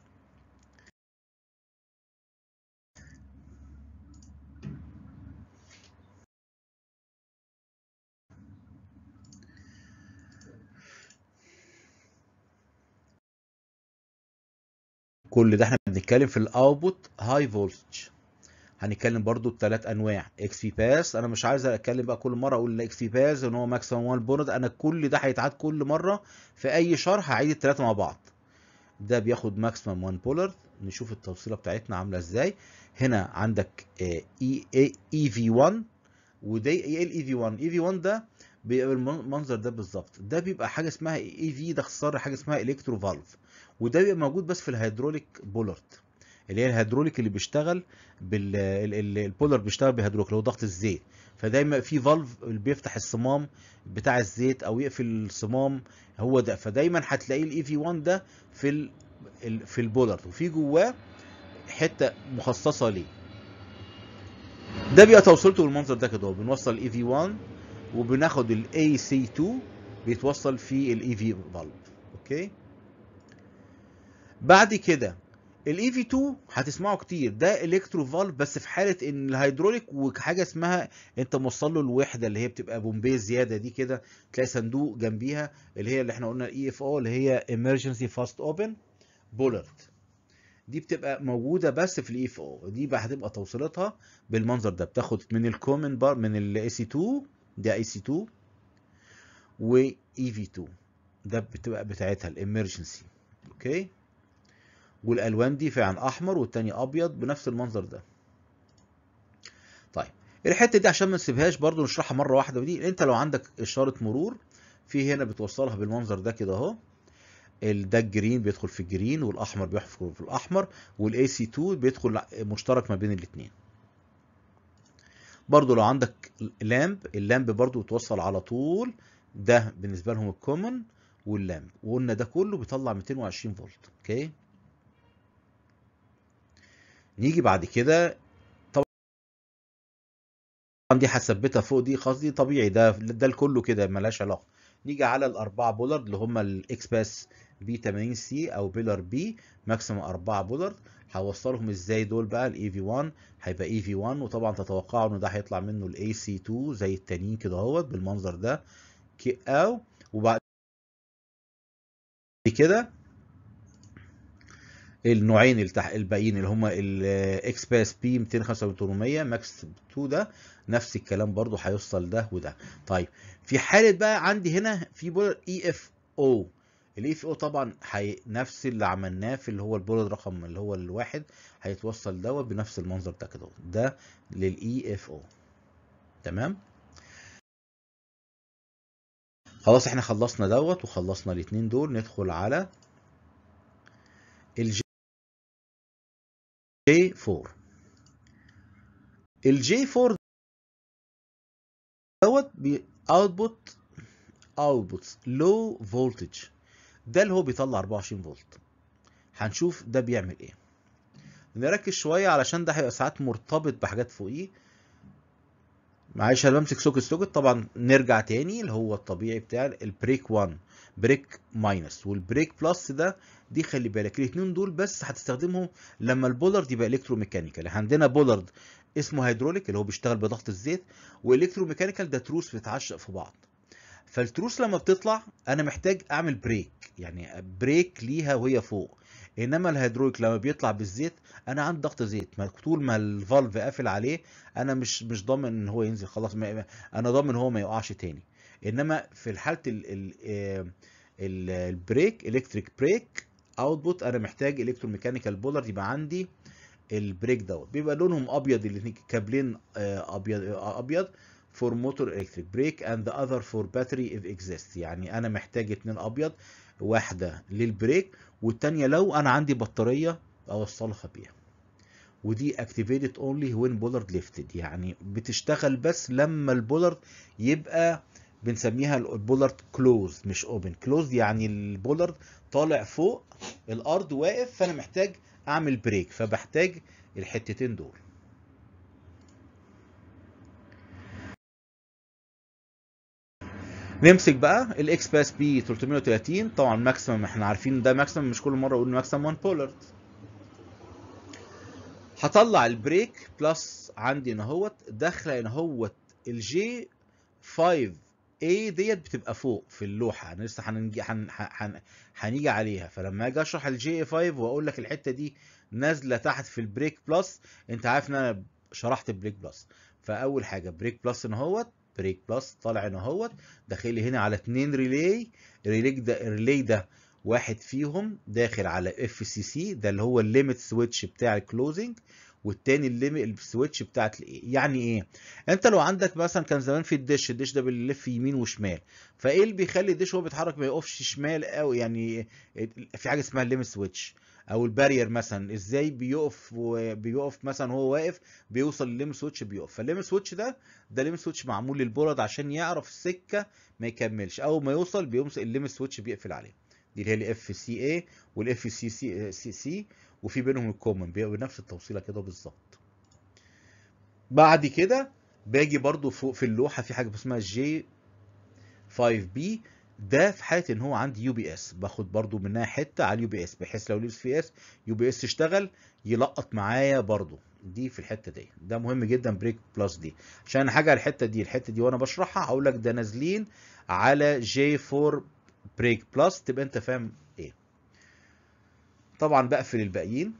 كل ده احنا بنتكلم في الاوتبوت هاي فولتج هنتكلم برضو بثلاث انواع اكس في باس انا مش عايز اتكلم بقى كل مره اقول اكس في باس ان هو ماكسيمم 1 بورد انا كل ده هيتعاد كل مره في اي شرح هعيد الثلاثه مع بعض ده بياخد ماكسيمم 1 بولر نشوف التوصيله بتاعتنا عامله ازاي هنا عندك اي اي في 1 وده ايه الاي في 1 اي في 1 ده بيبقى بالمنظر ده بالظبط ده بيبقى حاجه اسمها اي في ده اختصار حاجه اسمها الكترو فالف وده بيبقى موجود بس في الهيدروليك بولارد اللي هي الهيدروليك اللي بيشتغل بال ال- ال- البولر بيشتغل بهيدروليك اللي هو ضغط الزيت فدايما في فالف اللي بيفتح الصمام بتاع الزيت او يقفل الصمام هو ده فدايما هتلاقيه الاي في 1 ده في ال ال- في البولارد وفي جواه حته مخصصه ليه ده بيبقى توصيلته بالمنظر ده كده هو بنوصل الاي في 1 وبناخد الاي سي 2 بيتوصل في الاي في فالف اوكي بعد كده الاي في 2 هتسمعه كتير ده الكترو فالف بس في حاله ان الهيدروليك وحاجه اسمها انت موصل له الوحده اللي هي بتبقى بومبيه زياده دي كده تلاقي صندوق جنبيها اللي هي اللي احنا قلنا الاي اف او اللي هي ايمرجنسي فاست اوبن بولارد دي بتبقى موجوده بس في الاي اف او دي بقى هتبقى توصيلتها بالمنظر ده بتاخد من الكومن بار من الاي سي 2 ده اي سي 2 واي في 2 ده بتبقى بتاعتها الامرجنسي اوكي والالوان دي فعلا احمر والتاني ابيض بنفس المنظر ده طيب الحته دي عشان ما نسيبهاش برضو نشرحها مره واحده ودي انت لو عندك اشاره مرور في هنا بتوصلها بالمنظر ده كده اهو ال- ده الجرين بيدخل في الجرين والاحمر بيدخل في الاحمر والاي سي 2 بيدخل مشترك ما بين الاثنين برضو لو عندك لامب اللامب برضو بتوصل على طول ده بالنسبه لهم الكومن واللامب وقلنا ده كله بيطلع 220 فولت اوكي نيجي بعد كده طبعا دي هثبتها فوق دي خلاص دي طبيعي ده ده الكله كده ملهاش علاقه نيجي على الاربعه بولارد اللي هم الاكس باس بي 80 سي او بيلر بي ماكسيمم 4 بولارد هوصلهم ازاي دول بقى الاي في 1 هيبقى اي في 1 وطبعا تتوقعوا ان ده هيطلع منه الاي سي 2 زي التانيين كده اهوت بالمنظر ده كي- او وبعد كده النوعين التح... الباقيين اللي هم الاكس باس بي 285 ماكس 2 ده نفس الكلام برضو هيوصل ده وده طيب في حاله بقى عندي هنا في بولر اي اف او الاي اف او طبعا هي نفس اللي عملناه في اللي هو البولر رقم اللي هو الواحد هيتوصل دوت بنفس المنظر ده كده ده للاي اف او تمام خلاص احنا خلصنا دوت وخلصنا الاثنين دول ندخل على الجي 4 الجي 4 دوت بي اوتبوت اوتبوت لو فولتج ده اللي هو بيطلع 24 فولت هنشوف ده بيعمل ايه نركز شويه علشان ده هيبقى ساعات مرتبط بحاجات فوقيه معلش انا بمسك سوكت سوكت طبعا نرجع تاني اللي هو الطبيعي بتاع البريك 1 بريك ماينس والبريك بلس ده دي خلي بالك الاثنين دول بس هتستخدمهم لما البولارد يبقى الكترو ميكانيكال عندنا بولارد اسمه هيدروليك اللي هو بيشتغل بضغط الزيت والكترو ميكانيكال ده تروس بتعشق في بعض فالتروس لما بتطلع انا محتاج اعمل بريك يعني بريك ليها وهي فوق انما الهيدروليك لما بيطلع بالزيت انا عندي ضغط زيت ما طول ما الفالف قافل عليه انا مش مش ضامن ان هو ينزل خلاص ما انا ضامن هو ما يقعش تاني انما في حاله ال ال ال البريك الكتريك بريك اوتبوت انا محتاج الكتروميكانيكال بولر يبقى عندي البريك دوت بيبقى لونهم ابيض الاثنين كابلين ابيض ابيض فور موتور الكتريك بريك اند ذا اذر فور باتري اف اكزيست يعني انا محتاج اتنين ابيض واحده للبريك والتانيه لو انا عندي بطاريه اوصلها بيها ودي activated only when bollard lifted يعني بتشتغل بس لما البولارد يبقى بنسميها البولارد كلوز مش اوبن كلوز يعني البولارد طالع فوق الارض واقف فانا محتاج اعمل بريك فبحتاج الحتتين دول نمسك بقى الاكس باس بي 330 طبعا ماكسيمم احنا عارفين ده ماكسيمم مش كل مره اقول ماكسيمم 1 بولارد هطلع البريك بلس عندي هنا اهوت داخله هنا اهوت الجي 5 اي ديت بتبقى فوق في اللوحه انا لسه هنجي هن... هن... هنيجي عليها فلما اجي اشرح الجي 5 واقول لك الحته دي نازله تحت في البريك بلس انت عارف ان انا شرحت البريك بلس فاول حاجه بريك بلس هنا اهوت بريك بلس طالع هنا اهوت داخل لي هنا على اتنين ريلي الريلي ده الريلي ده واحد فيهم داخل على اف سي سي ده اللي هو الليميت سويتش بتاع الكلوزنج والتاني الليميت السويتش بتاعت الايه يعني ايه انت لو عندك مثلا كان زمان في الدش الدش ده بيلف يمين وشمال فايه اللي بيخلي الدش وهو بيتحرك ما يقفش شمال او يعني في حاجه اسمها الليميت سويتش او البارير مثلا ازاي بيقف وبيقف مثلا وهو واقف بيوصل للليميت سويتش بيقف فالليميت سويتش ده ده ليميت سويتش معمول للبورد عشان يعرف السكه ما يكملش اول ما يوصل بيمسك الليميت سويتش بيقفل عليه دي اللي هي الاف سي اي والاف سي سي سي سي وفي بينهم الكومن بيبقى بنفس التوصيله كده بالظبط بعد كده باجي برضو فوق في اللوحه في حاجه اسمها جي 5 بي ده في حاله ان هو عندي يو بي اس باخد برضو منها حته على اليو بي اس بحيث لو الاس في اس يو بي اس اشتغل يلقط معايا برضو دي في الحته دي ده مهم جدا بريك بلس دي عشان حاجه على الحته دي الحته دي وانا بشرحها هقول لك ده نازلين على جي 4 بريك بلس تبقى انت فاهم ايه طبعا بقفل الباقيين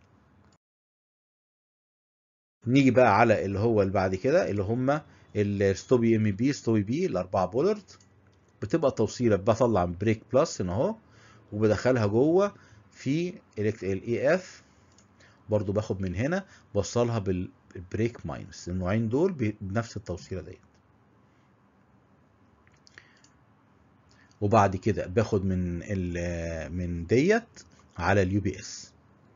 نيجي بقى على اللي هو اللي بعد كده اللي هم الستوبي ام بي ستوبي بي الاربعه بولرد بتبقى توصيله بطلع بريك بلس هنا اهو وبدخلها جوه في الاي اف برضو باخد من هنا بوصلها بالبريك ماينس النوعين دول بنفس التوصيله ديت وبعد كده باخد من ال من ديت على اليو بي اس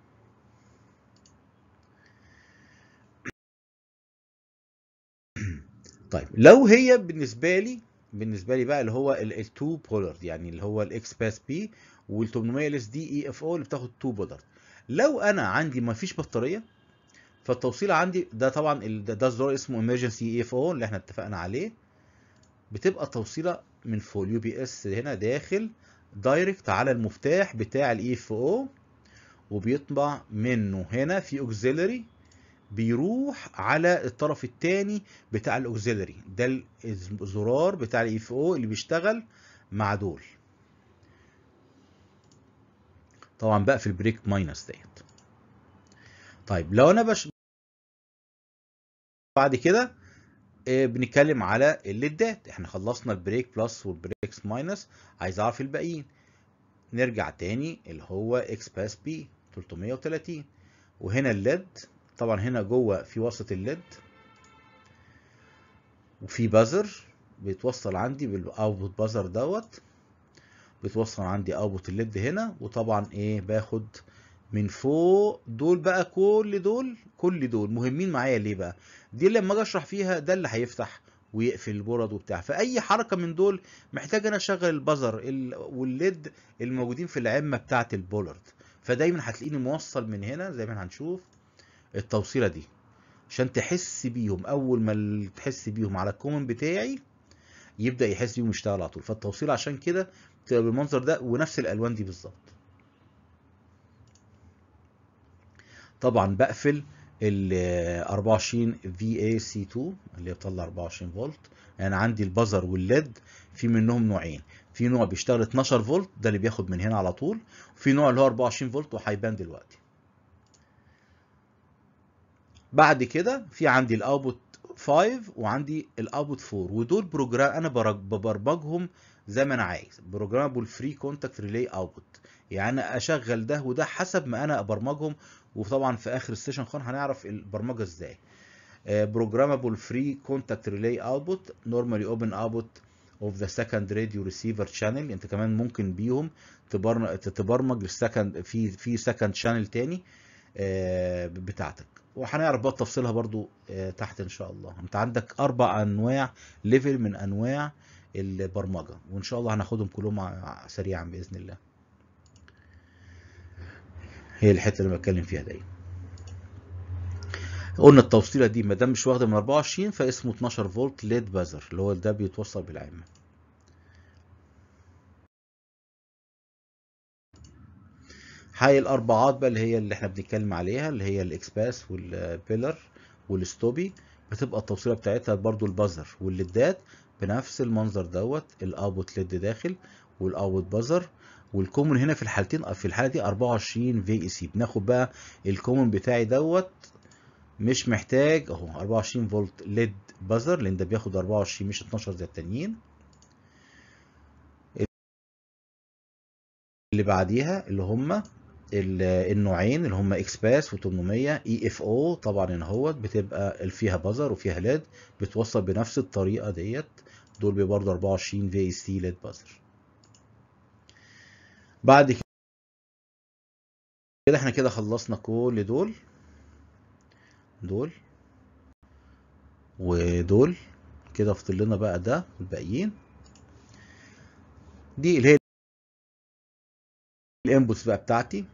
طيب لو هي بالنسبه لي بالنسبه لي بقى اللي هو ال2 بولر يعني اللي هو الاكس باس بي وال 800 ال اس دي اي اف او اللي بتاخد 2 بولر لو انا عندي ما فيش بطاريه فالتوصيله عندي ده طبعا ده, ده الزرار اسمه ايمرجنسي اي اف او اللي احنا اتفقنا عليه بتبقى توصيله من فوق اليو بي اس هنا داخل دايركت على المفتاح بتاع الاي اف او وبيطبع منه هنا في اوكسيلري بيروح على الطرف الثاني بتاع الاوكسيلري ده الزرار بتاع الاي اف او اللي بيشتغل مع دول طبعا بقى في البريك ماينس ديت طيب لو انا بش بعد كده بنتكلم على الليدات احنا خلصنا البريك بلس والبريكس ماينس عايز اعرف الباقيين نرجع تاني اللي هو اكس باس بي 330 وهنا الليد طبعا هنا جوه في وسط الليد وفي بازر بيتوصل عندي بالاوتبوت بازر دوت بيتوصل عندي اوتبوت الليد هنا وطبعا ايه باخد من فوق دول بقى كل دول كل دول مهمين معايا ليه بقى دي لما اجي اشرح فيها ده اللي هيفتح ويقفل البورد وبتاع فاي حركه من دول محتاج انا اشغل البزر والليد الموجودين في العمه بتاعه البولرد فدايما هتلاقيني موصل من هنا زي ما هنشوف التوصيله دي عشان تحس بيهم اول ما تحس بيهم على الكومن بتاعي يبدا يحس بيهم يشتغل على طول فالتوصيله عشان كده بتبقى بالمنظر ده ونفس الالوان دي بالظبط طبعا بقفل ال 24 في اي سي 2 اللي هي بتطلع 24 فولت يعني عندي البزر والليد في منهم نوعين في نوع بيشتغل 12 فولت ده اللي بياخد من هنا على طول وفي نوع اللي هو 24 فولت وهيبان دلوقتي بعد كده في عندي الاوتبوت 5 وعندي الاوتبوت 4 ودول بروجرام انا ببرمجهم زي ما انا عايز بروجرامبل فري كونتاكت ريلي اوتبوت يعني اشغل ده وده حسب ما انا ابرمجهم وطبعا في اخر السيشن خالص هنعرف البرمجه ازاي بروجرامبل فري كونتاكت ريلي اوتبوت نورمالي اوبن اوتبوت of the second radio receiver channel انت كمان ممكن بيهم تبرمج تبرمج السكند في في سكند شانل تاني آه، بتاعتك وهنعرف بقى تفصيلها برضو آه، تحت ان شاء الله انت عندك اربع انواع ليفل من انواع البرمجه وان شاء الله هناخدهم كلهم ع- سريعا باذن الله هي الحته اللي بتكلم فيها دي قلنا التوصيله دي ما دام مش واخده من 24 فاسمه 12 فولت ليد بازر اللي هو ده بيتوصل بالعمه هاي الاربعات بقى اللي هي اللي احنا بنتكلم عليها اللي هي الاكسباس والبيلر والستوبي بتبقى التوصيله بتاعتها برضو البازر والليدات بنفس المنظر دوت الاوتبوت ليد داخل والاوت بازر والكومن هنا في الحالتين في الحاله دي 24 في اي سي بناخد بقى الكومن بتاعي دوت مش محتاج اهو 24 فولت ليد بازر لان ده بياخد 24 مش 12 زي التانيين اللي بعديها اللي هم ال- النوعين اللي هم اكس باس و800 اي اف او طبعا هنا اهوت بتبقى اللي فيها بازر وفيها ليد بتوصل بنفس الطريقه ديت دول بيبقى برضه 24 في سي ليد بازر بعد كده احنا كده خلصنا كل دول دول ودول كده فاضل لنا بقى ده والباقيين دي اللي هي الانبوتس بقى بتاعتي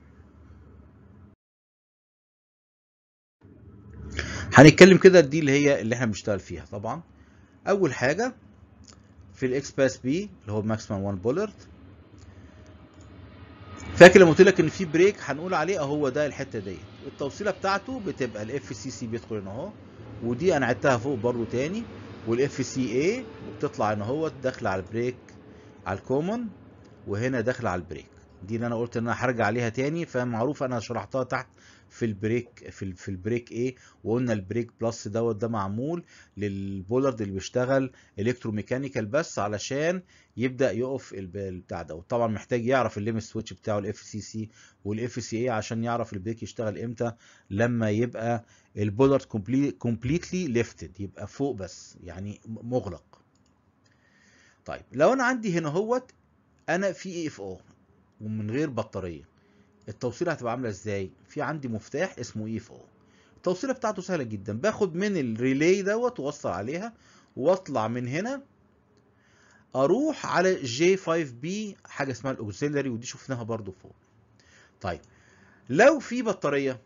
هنتكلم كده دي اللي هي اللي احنا بنشتغل فيها طبعا اول حاجه في الاكس باس بي اللي هو ماكسيمم 1 بولارد فاكر لما قلت لك ان في بريك هنقول عليه اهو ده الحته ديت التوصيله بتاعته بتبقى الاف سي سي بيدخل هنا اهو ودي انا عدتها فوق برضو تاني والاف سي اي بتطلع هنا اهو داخله على البريك على الكومن وهنا داخله على البريك دي اللي انا قلت ان انا هرجع عليها تاني فمعروف انا شرحتها تحت في البريك في ال- في البريك ايه وقلنا البريك بلس دوت ده معمول للبولارد اللي بيشتغل الكتروميكانيكال بس علشان يبدا يقف الب- البتاع ده طبعا محتاج يعرف الليمت سويتش بتاعه الاف سي سي والاف سي اي عشان يعرف البريك يشتغل امتى لما يبقى البولارد كومبليتلي ليفتد يبقى فوق بس يعني م- مغلق طيب لو انا عندي هنا هوت انا في اي اف او ومن غير بطاريه التوصيله هتبقى عامله ازاي في عندي مفتاح اسمه اي اف او التوصيله بتاعته سهله جدا باخد من الريلي دوت واوصل عليها واطلع من هنا اروح على جي 5 بي حاجه اسمها الاوكسيلري ودي شفناها برضو فوق طيب لو في بطاريه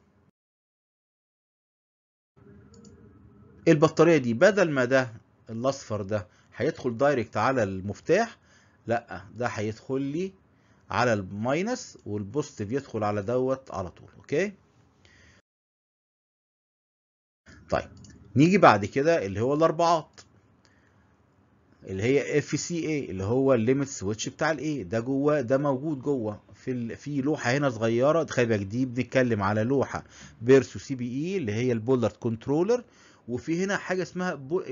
البطاريه دي بدل ما ده الاصفر ده هيدخل دايركت على المفتاح لا ده هيدخل لي على الماينس والبوزيتيف يدخل على دوت على طول اوكي طيب نيجي بعد كده اللي هو الاربعات اللي هي اف سي اي اللي هو الليميت سويتش بتاع الاي ده جوه ده موجود جوه في ال... في لوحه هنا صغيره خلي بالك دي بنتكلم على لوحه بيرسو سي بي اي اللي هي البولارد كنترولر وفي هنا حاجه اسمها بو...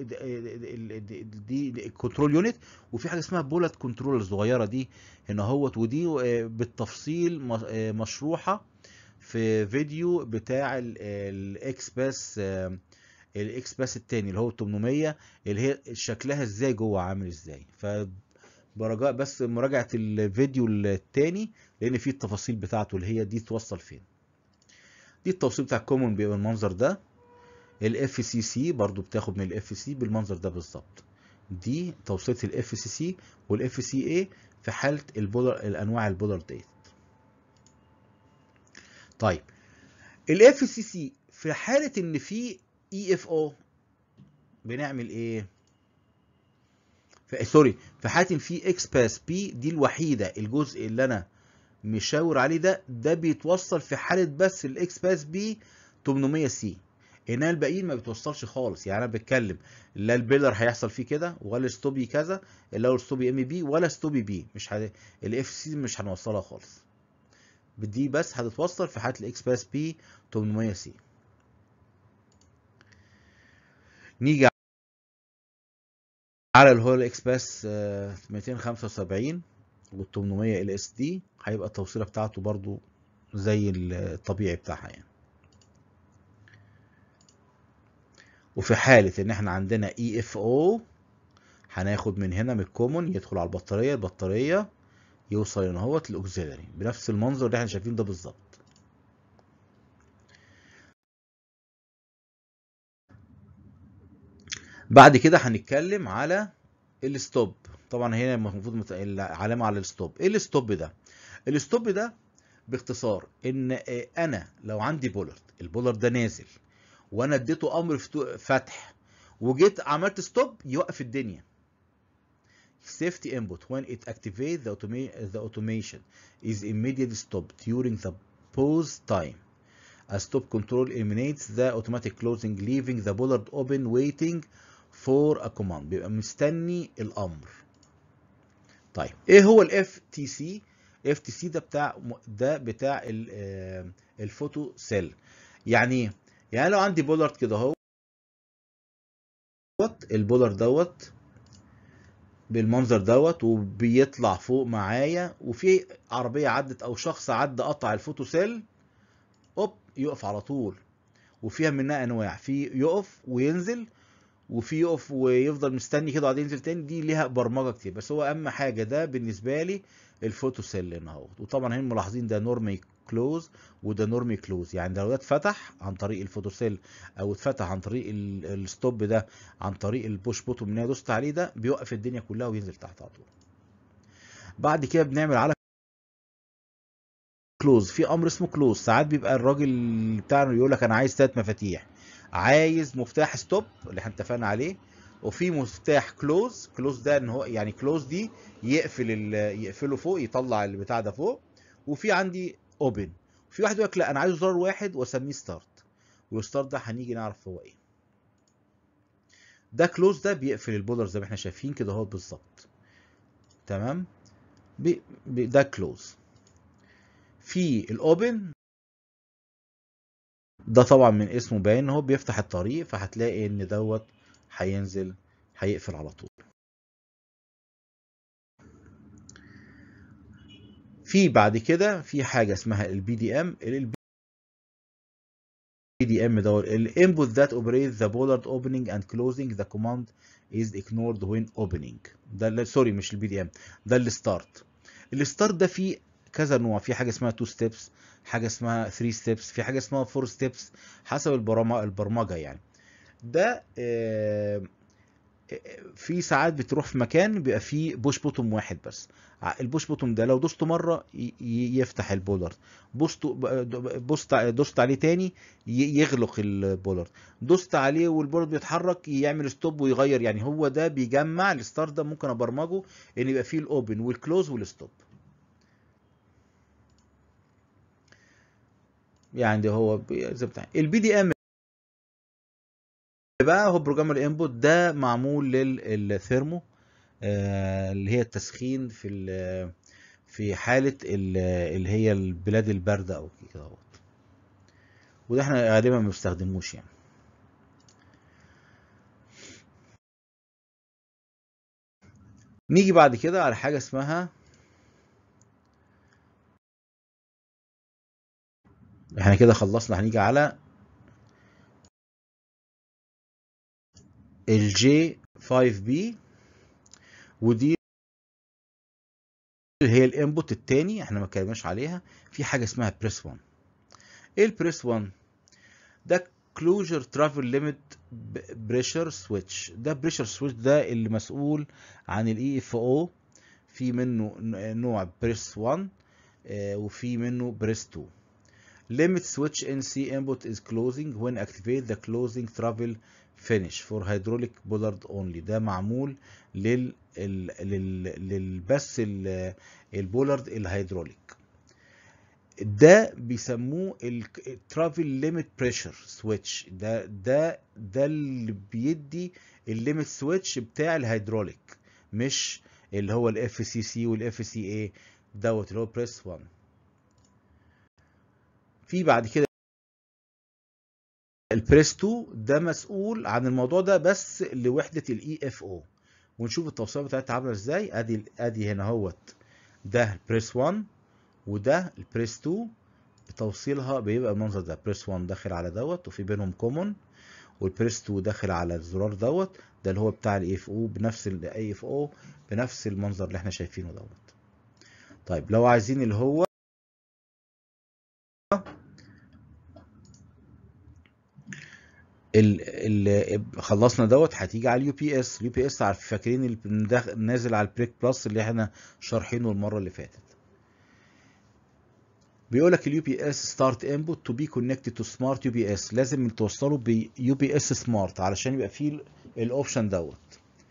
دي كنترول يونت وفي حاجه اسمها بولارد كنترولر الصغيره دي هنا اهوت ودي بالتفصيل م- مشروحه في فيديو بتاع الاكس باس الاكس باس التاني اللي هو 800 اللي هي شكلها ازاي جوه عامل ازاي ف برجاء بس مراجعه الفيديو التاني لان فيه التفاصيل بتاعته اللي هي دي توصل فين دي التوصيل بتاع الكومن بيبقى بالمنظر ده الاف سي سي برضو بتاخد من الاف سي بالمنظر ده بالظبط دي توصيله الاف سي سي والاف سي اي في حاله البولر الانواع البولر ديت طيب الاف سي سي في حاله ان في اي اف او بنعمل ايه في سوري في حاله ان في اكس باس بي دي الوحيده الجزء اللي انا مشاور عليه ده ده بيتوصل في حاله بس الاكس باس بي 800 سي انما الباقيين ما بتوصلش خالص يعني انا بتكلم لا البيلر هيحصل فيه كده ولا الستوبي كذا لا الستوبي ام بي ولا ستوبي بي مش ه... الاف سي مش هنوصلها خالص دي بس هتتوصل في حاله الاكس باس بي 800 سي نيجي على اللي هو الاكس باس 275 وال 800 ال اس دي هيبقى التوصيله بتاعته برضو زي الطبيعي بتاعها يعني وفي حالة ان احنا عندنا اي اف او هناخد من هنا من الكومون يدخل على البطاريه البطاريه يوصل هنا اهوت للاوكسيلري بنفس المنظر اللي احنا شايفينه ده بالظبط بعد كده هنتكلم على الستوب طبعا هنا المفروض مت- العلامه على الستوب ايه الستوب ده الستوب ده باختصار ان آه، انا لو عندي بولارد البولارد ده نازل وانا اديته امر فتو- فتح وجيت عملت ستوب يوقف الدنيا safety input when it activates the, automa- the automation is immediately stopped during the pause time a stop control eliminates the automatic closing leaving the bollard open waiting for a command بيبقى مستني الامر طيب ايه هو الاف تي سي اف تي سي ده بتاع ده بتاع ال- آه، الفوتو سيل يعني ايه يعني لو عندي بولارد كده اهو البولارد دوت بالمنظر دوت وبيطلع فوق معايا وفي عربيه عدت او شخص عدى قطع الفوتو سيل اوب يقف على طول وفيها منها انواع في يقف وينزل وفي يقف ويفضل مستني كده وبعدين ينزل تاني دي ليها برمجه كتير بس هو اهم حاجه ده بالنسبه لي الفوتو سيل هنا اهو وطبعا هنا ملاحظين ده نورمي كلوز وده نورمي كلوز يعني لو ده اتفتح عن طريق الفوتو سيل او اتفتح عن طريق ال- الستوب ده عن طريق البوش بوتوم اللي انا دوست عليه ده بيوقف الدنيا كلها وينزل تحت على طول بعد كده بنعمل على كلوز في امر اسمه كلوز ساعات بيبقى الراجل بتاعنا يقول لك انا عايز ثلاث مفاتيح عايز مفتاح ستوب اللي احنا اتفقنا عليه وفي مفتاح كلوز كلوز ده ان هو يعني كلوز دي يقفل ال- يقفله فوق يطلع البتاع ده فوق وفي عندي اوبن في واحد يقول لك لا انا عايز زرار واحد واسميه ستارت والستارت ده هنيجي نعرف هو ايه ده كلوز ده بيقفل البولر زي ما احنا شايفين كده اهو بالظبط تمام بي بي ده كلوز في الاوبن ده طبعا من اسمه باين ان هو بيفتح الطريق فهتلاقي ان دوت هينزل هيقفل على طول في بعد كده في حاجه اسمها البي دي ام البي دي ام ده الانبوت ذات اوبريت ذا بولارد اوبننج اند كلوزنج ذا كوماند از ignored when opening ده اللي- سوري مش البي دي ام ده الستارت الستارت ده فيه كذا نوع في حاجه اسمها 2 ستيبس حاجه اسمها 3 ستيبس في حاجه اسمها 4 ستيبس حسب البرمجه البرمجه يعني ده آه، في ساعات بتروح في مكان بيبقى فيه بوش بوتوم واحد بس ع- البوش بوتوم ده لو دوسته مره ي- ي- يفتح البولر بوست بوست دوست عليه تاني ي- يغلق البولر دوست عليه والبولر بيتحرك يعمل ستوب ويغير يعني هو ده بيجمع الستار ده ممكن ابرمجه ان يبقى فيه الاوبن والكلوز والستوب يعني ده هو بي- زي بتاع البي دي ام بقى هو بروجرام الانبوت ده معمول للثيرمو آه، اللي هي التسخين في ال- في حالة ال- اللي هي البلاد الباردة او كده اهوت وده احنا غالبا ما بنستخدموش يعني نيجي بعد كده على حاجة اسمها احنا كده خلصنا هنيجي على الجي 5 بي ودي اللي هي الانبوت التاني احنا ما اتكلمناش عليها في حاجه اسمها بريس 1 ايه البريس 1 ده كلوجر ترافل ليميت بريشر سويتش ده بريشر سويتش ده اللي مسؤول عن الاي اف او في منه نوع بريس 1 آه، وفي منه بريس 2 limit switch NC input is closing when activate the closing travel finish for hydraulic bollard only ده معمول لل ال- لل للبس ال- البولارد الهيدروليك ده بيسموه الترافل ليميت بريشر سويتش ده ده ده اللي بيدي الليميت سويتش بتاع الهيدروليك مش اللي هو الاف سي سي والاف سي اي دوت اللي هو بريس 1 في بعد كده البريس 2 ده مسؤول عن الموضوع ده بس لوحده الاي اف او ونشوف التوصيله بتاعتها عامله ازاي ادي ادي هنا اهوت ده البريس 1 وده البريس 2 توصيلها بيبقى المنظر ده بريس 1 داخل على دوت وفي بينهم كومون والبريس 2 داخل على الزرار دوت ده اللي هو بتاع الاي اف او بنفس الاي اف او بنفس المنظر اللي احنا شايفينه دوت طيب لو عايزين اللي هو ال ال خلصنا دوت هتيجي على اليو بي اس اليو بي اس فاكرين اللي نازل على البريك بلس اللي احنا شارحينه المره اللي فاتت بيقول لك اليو بي اس ستارت انبوت تو بي كونكتد تو سمارت يو بي اس لازم توصله بيو بي اس سمارت علشان يبقى فيه الاوبشن دوت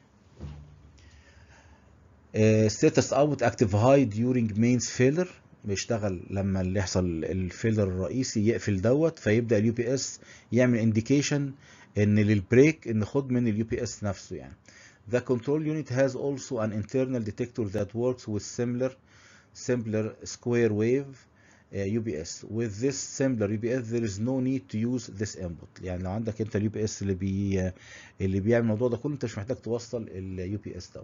ستاتس اوت اكتيف هاي ديورنج مينز فيلر بيشتغل لما اللي يحصل الفيلر الرئيسي يقفل دوت فيبدا اليو بي اس يعمل انديكيشن ان للبريك ان خد من اليو بي اس نفسه يعني The control unit has also an internal detector that works with similar simpler square wave uh, UPS. With this simpler UPS there is no need to use this input. يعني لو عندك انت اليو بي اس اللي بي اللي بيعمل الموضوع ده كله انت مش محتاج توصل اليو بي اس دوت.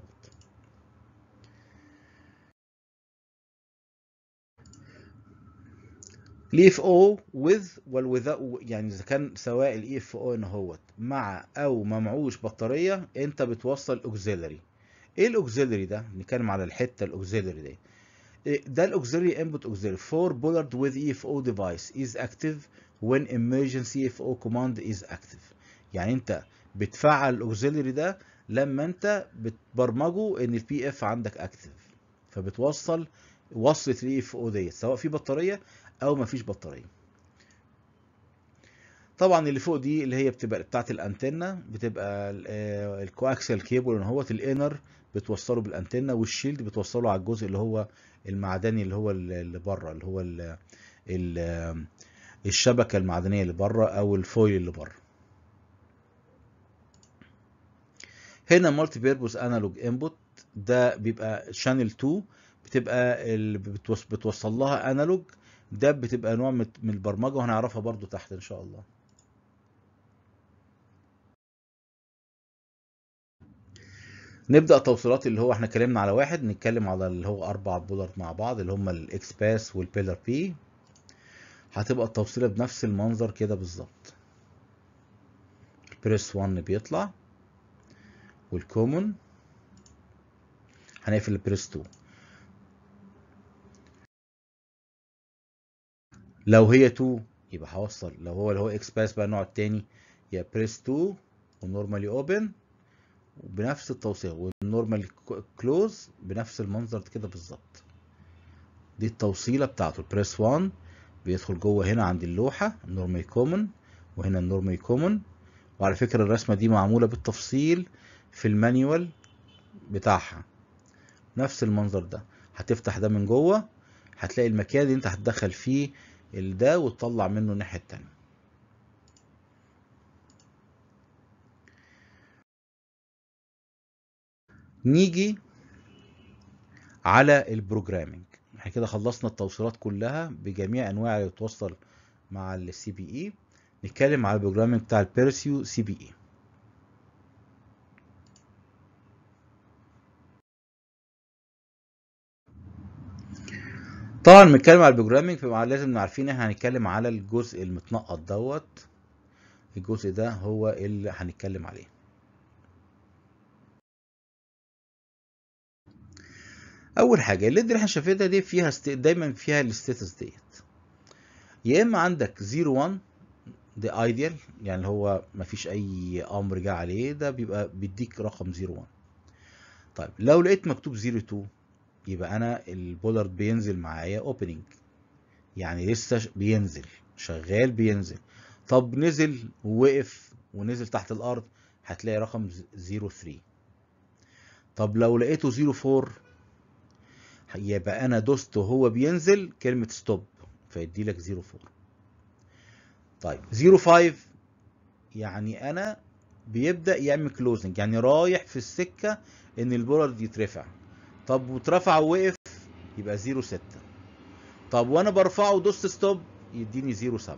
الاي اف او with وال without يعني اذا كان سواء الاي اف او ان هوت مع او ما معوش بطاريه انت بتوصل اوكسيلري ايه الاوكسيلري ده نتكلم على الحته الاوكسيلري دي ده الاوكسيلري انبوت اوكسيلري for bollard with EFO device is active when emergency EFO command is active يعني انت بتفعل الاوكسيلري ده لما انت بتبرمجه ان البي اف عندك اكتف فبتوصل وصلة الاي اف او ديت سواء في بطاريه او مفيش بطاريه طبعا اللي فوق دي اللي هي بتبقى بتاعت الانتنه بتبقى الكواكسيال كيبل ان هوت الانر بتوصله بالانتنه والشيلد بتوصله على الجزء اللي هو المعدني اللي هو اللي بره اللي هو ال ال الشبكه المعدنيه اللي بره او الفويل اللي بره هنا مالتي بيربوس انالوج انبوت ده بيبقى شانل 2 بتبقى اللي بتوصل لها انالوج ده بتبقى نوع من البرمجه وهنعرفها برضو تحت ان شاء الله نبدا توصيلات اللي هو احنا اتكلمنا على واحد نتكلم على اللي هو اربع بولر مع بعض اللي هم الاكس باس والبيلر بي هتبقى التوصيله بنفس المنظر كده بالظبط البريس 1 بيطلع والكومون هنقفل البريس 2 لو هي 2 يبقى هوصل لو هو اللي هو اكس باس بقى النوع التاني يبقى بريس 2 ونورمالي اوبن وبنفس التوصيل والنورمال كلوز بنفس المنظر كده بالظبط دي التوصيله بتاعته البريس 1 بيدخل جوه هنا عند اللوحه النورمال كومن وهنا النورمال كومن وعلى فكره الرسمه دي معموله بالتفصيل في المانيوال بتاعها نفس المنظر ده هتفتح ده من جوه هتلاقي المكان اللي انت هتدخل فيه ده وتطلع منه الناحيه التانيه نيجي على البروجرامينج احنا كده خلصنا التوصيلات كلها بجميع انواع اللي بتوصل مع السي بي اي نتكلم على البروجرامينج بتاع البيرسيو سي بي اي طبعا بنتكلم على البروجرامينج فبقى لازم عارفين احنا هنتكلم على الجزء المتنقط دوت الجزء ده هو اللي هنتكلم عليه اول حاجه الليد اللي احنا شايفينها دي فيها ست... دايما فيها الستاتس ديت يا اما عندك 0 1 ده ايديال يعني هو ما فيش اي امر جه عليه ده بيبقى بيديك رقم 0 1 طيب لو لقيت مكتوب 0 2 يبقى انا البولارد بينزل معايا اوبننج يعني لسه بينزل شغال بينزل طب نزل ووقف ونزل تحت الارض هتلاقي رقم 03 طب لو لقيته 04 يبقى انا دوست وهو بينزل كلمة ستوب فيدي لك 04 طيب 05 يعني انا بيبدأ يعمل كلوزنج يعني رايح في السكة ان البولارد يترفع طب واترفع ووقف يبقى 06 طب وانا برفعه ودوست ستوب يديني 07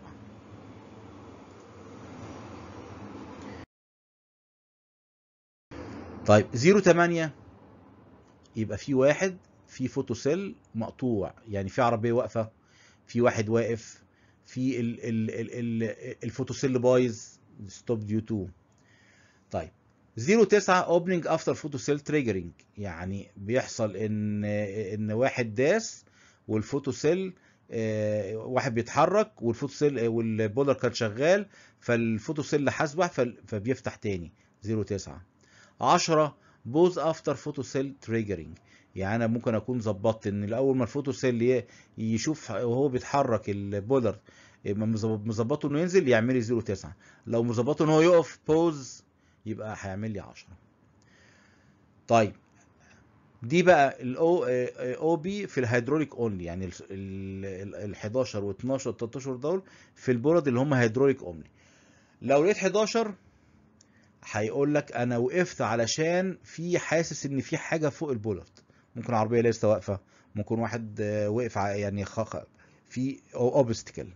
طيب 08 يبقى في واحد في فوتوسيل مقطوع يعني في عربيه واقفه في واحد واقف في ال ال ال ال الفوتوسيل بايظ ستوب ديو تو طيب 09 اوبننج افتر فوتو سيل تريجرنج يعني بيحصل ان ان واحد داس والفوتو سيل آه، واحد بيتحرك والفوتو سيل والبولر كان شغال فالفوتو سيل حاسبه فبيفتح تاني 09 10 بوز افتر فوتو سيل تريجرنج يعني انا ممكن اكون ظبطت ان الاول ما الفوتو سيل يشوف وهو بيتحرك البولر مظبطه انه ينزل يعمل لي 09 لو مظبطه ان هو يقف بوز يبقى هيعمل لي 10 طيب دي بقى الاو او بي في الهيدروليك اونلي يعني ال 11 و 12 و 13 دول في البورد اللي هم هيدروليك اونلي لو لقيت 11 هيقول لك انا وقفت علشان في حاسس ان في حاجه فوق البولد ممكن عربيه لسه واقفه ممكن واحد وقف يعني في اوبستكل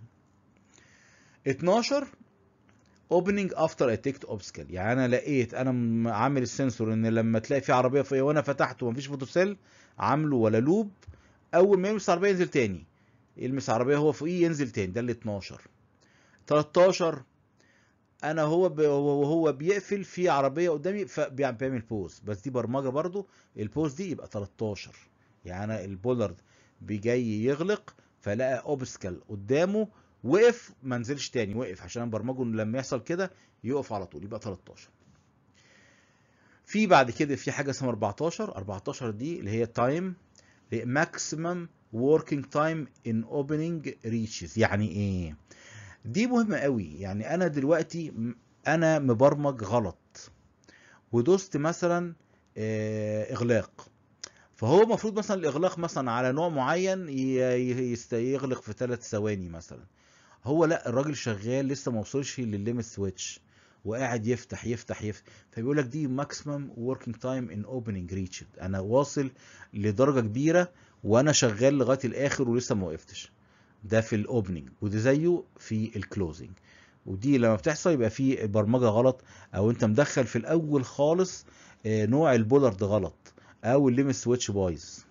12 opening after a ticked obstacle يعني انا لقيت انا عامل السنسور ان لما تلاقي في عربيه فوقيه وانا فتحته ومفيش فوتوسيل عامله ولا لوب اول ما يلمس العربيه ينزل تاني يلمس عربيه هو فوقيه ينزل تاني ده ال 12 13 انا هو وهو بيقفل في عربيه قدامي فبيعمل بوز بس دي برمجه برضو البوز دي يبقى 13 يعني انا البولارد بيجي يغلق فلقى اوبسكل قدامه وقف ما نزلش تاني وقف عشان انا برمجه انه لما يحصل كده يقف على طول يبقى 13 في بعد كده في حاجه اسمها 14 14 دي اللي هي تايم ماكسيمم working time in opening reaches يعني ايه دي مهمه قوي يعني انا دلوقتي انا مبرمج غلط ودوست مثلا اغلاق فهو المفروض مثلا الاغلاق مثلا على نوع معين يغلق في ثلاث ثواني مثلا هو لا الراجل شغال لسه ما وصلش للليمت سويتش وقاعد يفتح يفتح يفتح فبيقول لك دي ماكسيمم وركينج تايم ان اوبننج ريتشد انا واصل لدرجه كبيره وانا شغال لغايه الاخر ولسه ما وقفتش ده في الاوبننج وده زيه في الكلوزنج ودي لما بتحصل يبقى في برمجه غلط او انت مدخل في الاول خالص نوع البولارد غلط او الليمت سويتش بايظ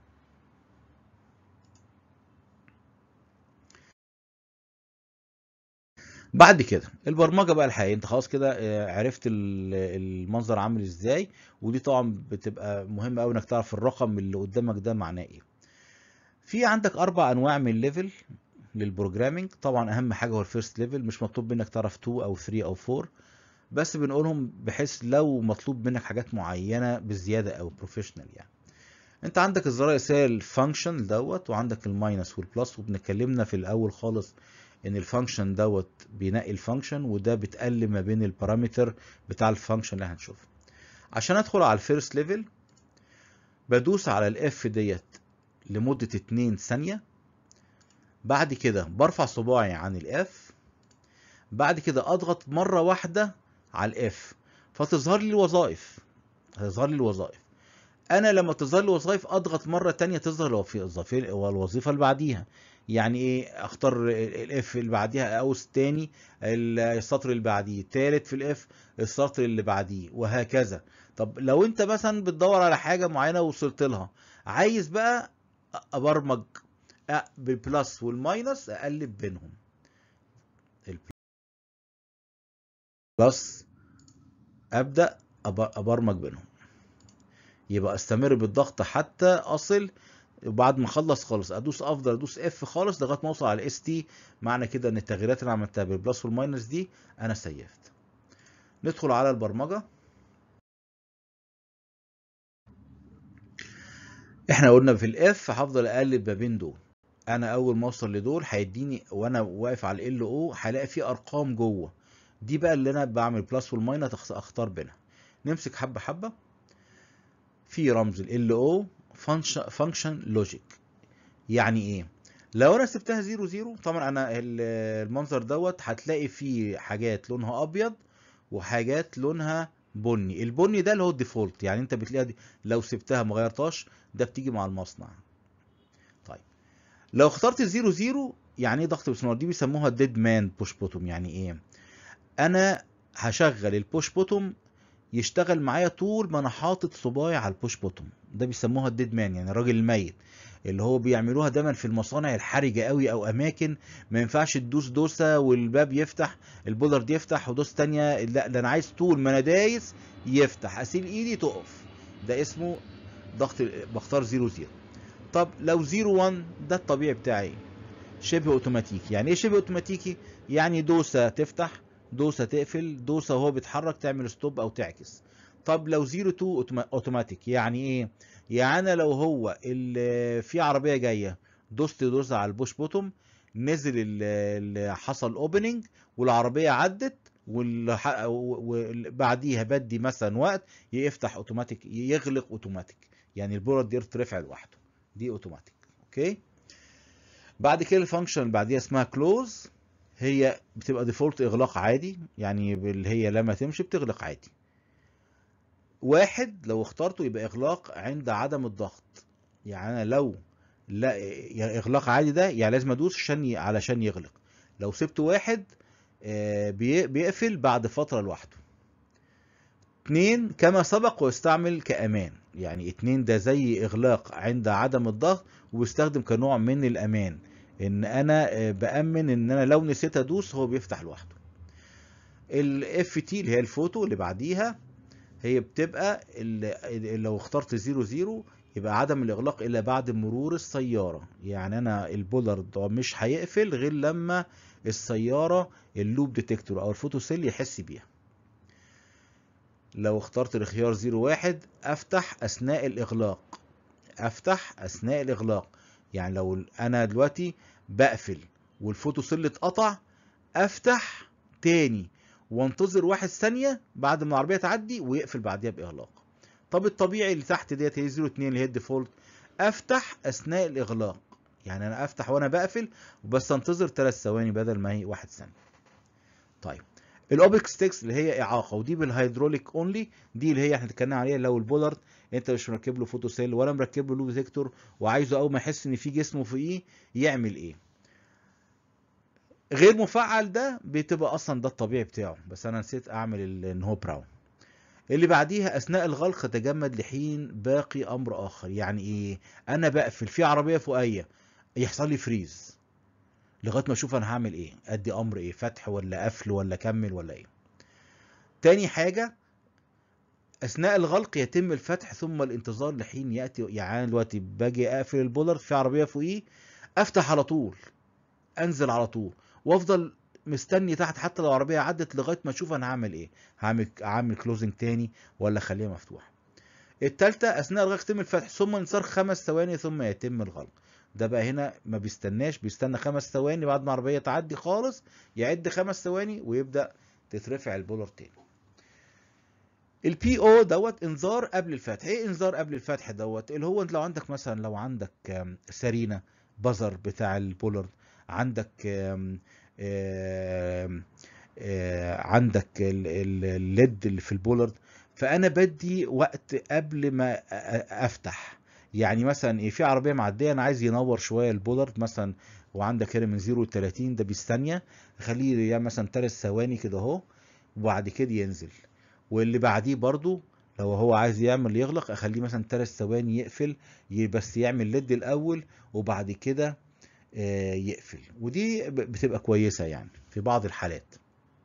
بعد كده البرمجه بقى الحقيقيه انت خلاص كده عرفت المنظر عامل ازاي ودي طبعا بتبقى مهمه قوي انك تعرف الرقم اللي قدامك ده معناه ايه في عندك اربع انواع من الليفل للبروجرامينج طبعا اهم حاجه هو الفيرست ليفل مش مطلوب منك تعرف 2 او 3 او 4 بس بنقولهم بحيث لو مطلوب منك حاجات معينه بزياده او بروفيشنال يعني انت عندك الزراير الاساسيه الفانكشن دوت وعندك الماينس والبلس وبنتكلمنا في الاول خالص ان الفانكشن دوت بينقي الفانكشن وده بتقل ما بين البارامتر بتاع الفانكشن اللي هنشوفها عشان ادخل على الفيرست ليفل بدوس على الاف ديت لمدة 2 ثانية بعد كده برفع صباعي عن الاف بعد كده اضغط مرة واحدة على الاف فتظهر لي الوظائف هتظهر لي الوظائف انا لما تظهر لي الوظائف اضغط مرة تانية تظهر الوظيفة اللي بعديها يعني ايه اختار الاف اللي بعديها اوس تاني السطر اللي بعديه تالت في الاف السطر اللي بعديه وهكذا طب لو انت مثلا بتدور على حاجه معينه وصلت لها عايز بقى ابرمج بالبلس والماينس اقلب بينهم البلس ابدا ابرمج بينهم يبقى استمر بالضغط حتى اصل وبعد ما اخلص خالص ادوس افضل ادوس اف خالص لغايه ما اوصل على الاس تي معنى كده ان التغييرات اللي عملتها بالبلس والماينس دي انا سيفت ندخل على البرمجه احنا قلنا في الاف هفضل اقلب ما بين دول انا اول ما اوصل لدول هيديني وانا واقف على ال او هلاقي في ارقام جوه دي بقى اللي انا بعمل بلس والماينس اختار بينها نمسك حبه حبه في رمز ال او فانكشن لوجيك يعني ايه لو انا سبتها زيرو زيرو طبعا انا المنظر دوت هتلاقي فيه حاجات لونها ابيض وحاجات لونها بني البني ده اللي هو الديفولت يعني انت بتلاقيها دي لو سبتها ما غيرتهاش ده بتيجي مع المصنع طيب لو اخترت زيرو زيرو يعني ايه ضغط مسمار دي بيسموها ديد مان بوش بوتوم يعني ايه انا هشغل البوش بوتوم يشتغل معايا طول ما انا حاطط صباعي على البوش بوتوم ده بيسموها الديد مان يعني الراجل الميت اللي هو بيعملوها دايما في المصانع الحرجه قوي او اماكن ما ينفعش تدوس دوسه والباب يفتح البولرد يفتح ودوس تانية لا ده انا عايز طول ما انا دايس يفتح اسيل ايدي تقف ده اسمه ضغط بختار 0 0 طب لو 0 1 ده الطبيعي بتاعي شبه اوتوماتيكي يعني ايه شبه اوتوماتيكي يعني دوسه تفتح دوسه تقفل دوسه وهو بيتحرك تعمل ستوب او تعكس طب لو 0 2 اوتوماتيك يعني ايه يعني انا لو هو ال- في عربيه جايه دوست دوسه على البوش بوتوم نزل ال- ال- حصل اوبننج والعربيه عدت والح- وبعديها بدي مثلا وقت يفتح اوتوماتيك يغلق اوتوماتيك يعني البورد دي يرفع لوحده دي اوتوماتيك اوكي بعد كده الفانكشن اللي بعديها اسمها كلوز هي بتبقى ديفولت اغلاق عادي يعني اللي هي لما تمشي بتغلق عادي واحد لو اخترته يبقى اغلاق عند عدم الضغط يعني انا لو لا يا اغلاق عادي ده يعني لازم ادوس عشان ي- علشان يغلق لو سبت واحد آه، بي- بيقفل بعد فترة لوحده اتنين كما سبق ويستعمل كأمان يعني اتنين ده زي إغلاق عند عدم الضغط وبيستخدم كنوع من الأمان إن أنا آه، بأمن إن أنا لو نسيت أدوس هو بيفتح لوحده الاف تي اللي هي الفوتو اللي بعديها هي بتبقى ال- ال- لو اخترت زيرو زيرو يبقى عدم الإغلاق إلا بعد مرور السيارة يعني أنا البولارد مش هيقفل غير لما السيارة اللوب ديتكتور أو الفوتو سيل يحس بيها لو اخترت الخيار زيرو واحد أفتح أثناء الإغلاق أفتح أثناء الإغلاق يعني لو أنا دلوقتي بقفل والفوتو سيل اتقطع أفتح تاني وانتظر واحد ثانية بعد ما العربية تعدي ويقفل بعديها بإغلاق طب الطبيعي اللي تحت ديت هي 02 اللي هي الديفولت افتح اثناء الاغلاق يعني انا افتح وانا بقفل وبس انتظر 3 ثواني بدل ما هي 1 ثانيه طيب الاوبك ستيكس اللي هي اعاقه ودي بالهيدروليك اونلي دي اللي هي احنا اتكلمنا عليها لو البولارد انت مش مركب له فوتو سيل ولا مركب له لوب ديتكتور وعايزه اول ما يحس ان في جسمه فوقيه يعمل ايه غير مفعل ده بتبقى اصلا ده الطبيعي بتاعه بس انا نسيت اعمل ال- ان هو براون اللي بعديها اثناء الغلق تجمد لحين باقي امر اخر يعني ايه انا بقفل في عربيه فوقيه يحصل لي فريز لغايه ما اشوف انا هعمل ايه ادي امر ايه فتح ولا قفل ولا كمل ولا ايه تاني حاجه اثناء الغلق يتم الفتح ثم الانتظار لحين ياتي يعني أنا دلوقتي باجي اقفل البولر في عربيه فوقيه افتح على طول انزل على طول وافضل مستني تحت حتى لو العربيه عدت لغايه ما اشوف انا هعمل ايه هعمل هعمل كلوزنج تاني ولا اخليها مفتوحه التالتة اثناء الغلق يتم الفتح ثم انتظار خمس ثواني ثم يتم الغلق ده بقى هنا ما بيستناش بيستنى خمس ثواني بعد ما العربيه تعدي خالص يعد خمس ثواني ويبدا تترفع البولر تاني البي او دوت انذار قبل الفتح ايه انذار قبل الفتح دوت اللي هو انت لو عندك مثلا لو عندك آم، سرينه بزر بتاع البولر عندك آم، آم، آه، عندك ال- ال- الليد اللي في البولارد فانا بدي وقت قبل ما أ- أ- افتح يعني مثلا ايه في عربيه معديه انا عايز ينور شويه البولارد مثلا وعندك هنا من 0 ل 30 ده بالثانيه اخليه يعني مثلا 3 ثواني كده اهو وبعد كده ينزل واللي بعديه برضو لو هو عايز يعمل يغلق اخليه مثلا 3 ثواني يقفل ي- بس يعمل ليد الاول وبعد كده آه، يقفل ودي ب- بتبقى كويسه يعني في بعض الحالات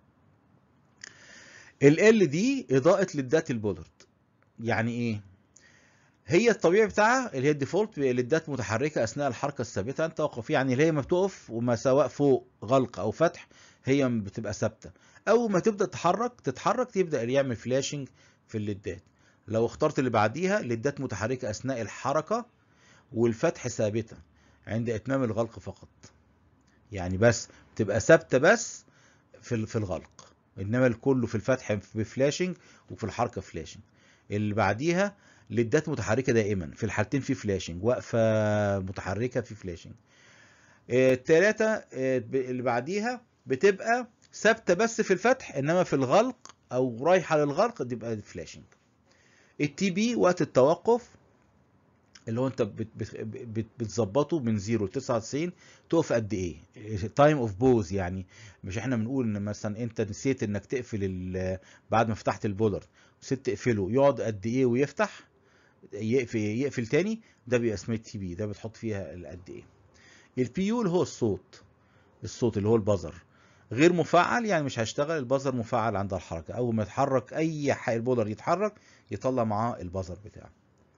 ال ال دي اضاءه ليدات البولارد يعني ايه هي الطبيعي بتاعها اللي هي الديفولت ليدات متحركه اثناء الحركه الثابته انت واقف يعني اللي هي ما بتقف وما سواء فوق غلق او فتح هي بتبقى ثابته اول ما تبدا تتحرك تتحرك يبدا يعمل فلاشنج في الليدات لو اخترت اللي بعديها ليدات متحركه اثناء الحركه والفتح ثابته عند اتمام الغلق فقط يعني بس تبقى ثابته بس في ال- في الغلق انما الكل في الفتح بفلاشنج وفي الحركه فلاشنج اللي بعديها ليدات متحركه دائما في الحالتين في فلاشنج واقفه متحركه في فلاشنج الثلاثه اللي بعديها بتبقى ثابته بس في الفتح انما في الغلق او رايحه للغلق تبقى فلاشنج التي بي وقت التوقف اللي هو انت بت- بت- بت- بتظبطه من 0 ل 99 تقف قد ايه تايم اوف بوز يعني مش احنا بنقول ان مثلا انت نسيت انك تقفل ال- بعد ما فتحت البولر نسيت تقفله يقعد قد ايه ويفتح يقفل يقفل تاني ده بيبقى اسمه تي بي ده بتحط فيها قد ايه البي يو اللي هو الصوت الصوت اللي هو البزر غير مفعل يعني مش هيشتغل البزر مفعل عند الحركه اول ما يتحرك اي حق البولر يتحرك يطلع معاه البزر بتاعه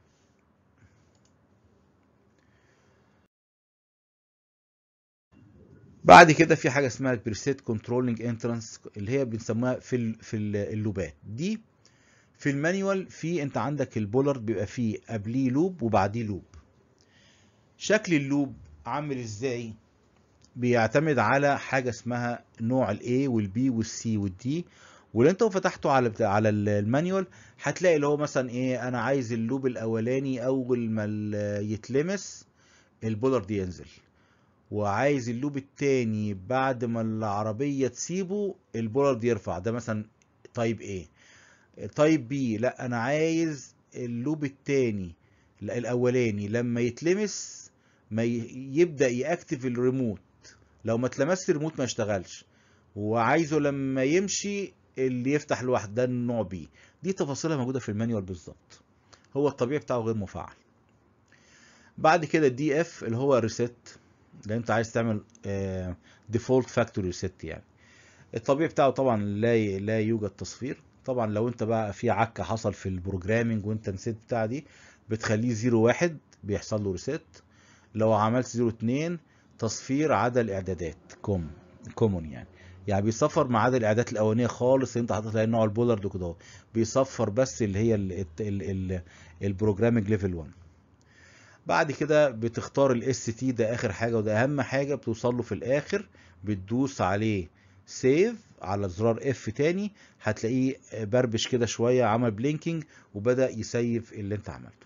بعد كده في حاجه اسمها البريسيت كنترولنج انترانس اللي هي بنسموها في ال في اللوبات دي في المانيوال في انت عندك البولر بيبقى فيه قبليه لوب وبعديه لوب شكل اللوب عامل ازاي بيعتمد على حاجه اسمها نوع الاي والبي والسي والدي واللي انت فتحته على على المانيوال هتلاقي اللي هو مثلا ايه انا عايز اللوب الاولاني اول ما يتلمس البولر دي ينزل وعايز اللوب التاني بعد ما العربيه تسيبه البولر دي يرفع ده مثلا تايب ايه تايب بي لا انا عايز اللوب التاني لا الاولاني لما يتلمس ما يبدا ياكتف الريموت لو ما اتلمس الريموت ما يشتغلش وعايزه لما يمشي اللي يفتح لوحده ده النوع بي دي تفاصيلها موجوده في المانيوال بالظبط هو الطبيعي بتاعه غير مفعل بعد كده الدي اف اللي هو ريست لو انت عايز تعمل ديفولت فاكتوري ريست يعني الطبيعي بتاعه طبعا لا لا يوجد تصفير طبعا لو انت بقى في عكه حصل في البروجرامنج وانت نسيت بتاع دي بتخليه 0 1 بيحصل له ريست لو عملت 0 2 تصفير عدا الاعدادات كوم كومون يعني يعني بيصفر ما عدا الاعدادات الاولانيه خالص اللي انت حاطط عليها نوع البولر ده كده بيصفر بس اللي هي البروجرامنج ليفل 1 بعد كده بتختار الاس تي ده اخر حاجه وده اهم حاجه بتوصل له في الاخر بتدوس عليه سيف على زرار اف تاني هتلاقيه بربش كده شويه عمل بلينكينج وبدا يسيف اللي انت عملته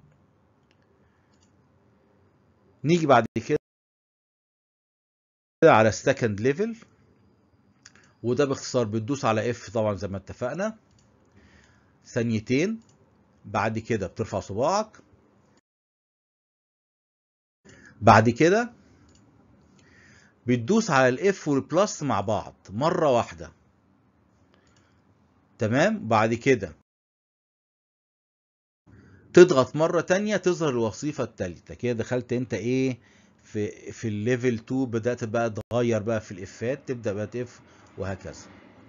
نيجي بعد كده على second ليفل وده باختصار بتدوس على اف طبعا زي ما اتفقنا ثانيتين بعد كده بترفع صباعك بعد كده بتدوس على الاف والبلس مع بعض مرة واحدة تمام بعد كده تضغط مرة تانية تظهر الوظيفة التالتة كده دخلت انت ايه في في الليفل 2 بدأت بقى تغير بقى في الافات تبدأ بقى تف وهكذا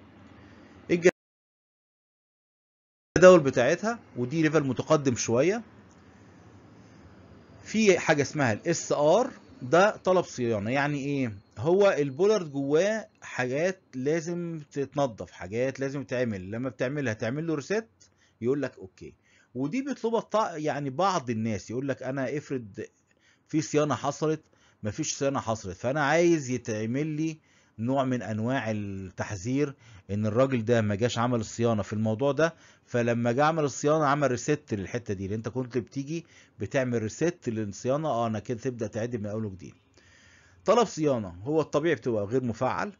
الجداول بتاعتها ودي ليفل متقدم شوية في حاجة اسمها الاس ار ده طلب صيانة يعني ايه هو البولارد جواه حاجات لازم تتنظف حاجات لازم تعمل لما بتعملها تعمل له ريست يقول لك اوكي ودي بيطلبها يعني بعض الناس يقول لك انا افرض في صيانه حصلت مفيش صيانه حصلت فانا عايز يتعمل لي نوع من انواع التحذير ان الراجل ده ما جاش عمل الصيانه في الموضوع ده فلما جه عمل الصيانه عمل ريست للحته دي اللي انت كنت بتيجي بتعمل ريست للصيانه اه انا كده تبدا تعد من اول وجديد طلب صيانه هو الطبيعي بتبقى غير مفعل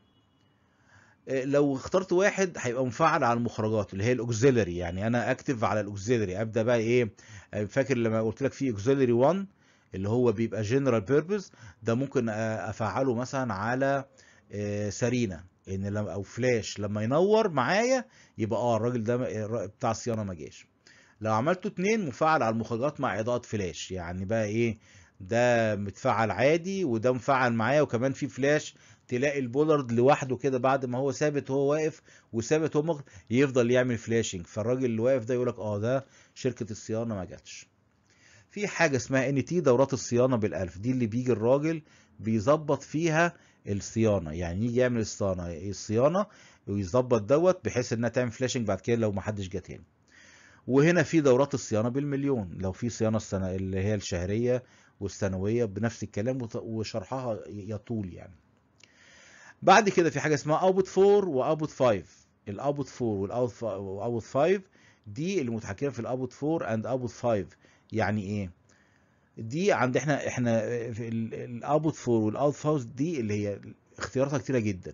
لو اخترت واحد هيبقى مفعل على المخرجات اللي هي الاوكسيلري يعني انا اكتف على الاوكسيلري ابدا بقى ايه فاكر لما قلت لك في اوكسيلري 1 اللي هو بيبقى جنرال بيربز ده ممكن افعله مثلا على سرينا ان لما او فلاش لما ينور معايا يبقى اه الراجل ده بتاع الصيانه ما جاش لو عملته اتنين مفعل على المخرجات مع اضاءه فلاش يعني بقى ايه ده متفعل عادي وده مفعل معايا وكمان في فلاش تلاقي البولارد لوحده كده بعد ما هو ثابت وهو واقف وثابت هو مغ... يفضل يعمل فلاشنج فالراجل اللي واقف ده يقول لك اه ده شركه الصيانه ما جاتش في حاجه اسمها ان تي دورات الصيانه بالالف دي اللي بيجي الراجل بيظبط فيها الصيانه يعني يجي يعمل الصيانه الصيانه ويظبط دوت بحيث انها تعمل فلاشنج بعد كده لو ما حدش جه تاني وهنا في دورات الصيانه بالمليون لو في صيانه السنه اللي هي الشهريه والسنويه بنفس الكلام وشرحها يطول يعني بعد كده في حاجه اسمها اوتبوت 4 واوتبوت 5 الاوتبوت 4 والاوتبوت 5 دي اللي متحكمه في الاوتبوت 4 اند اوتبوت 5 يعني ايه دي عند احنا احنا في الاوتبوت 4 والاوتبوت 5 دي اللي هي اختياراتها كتيره جدا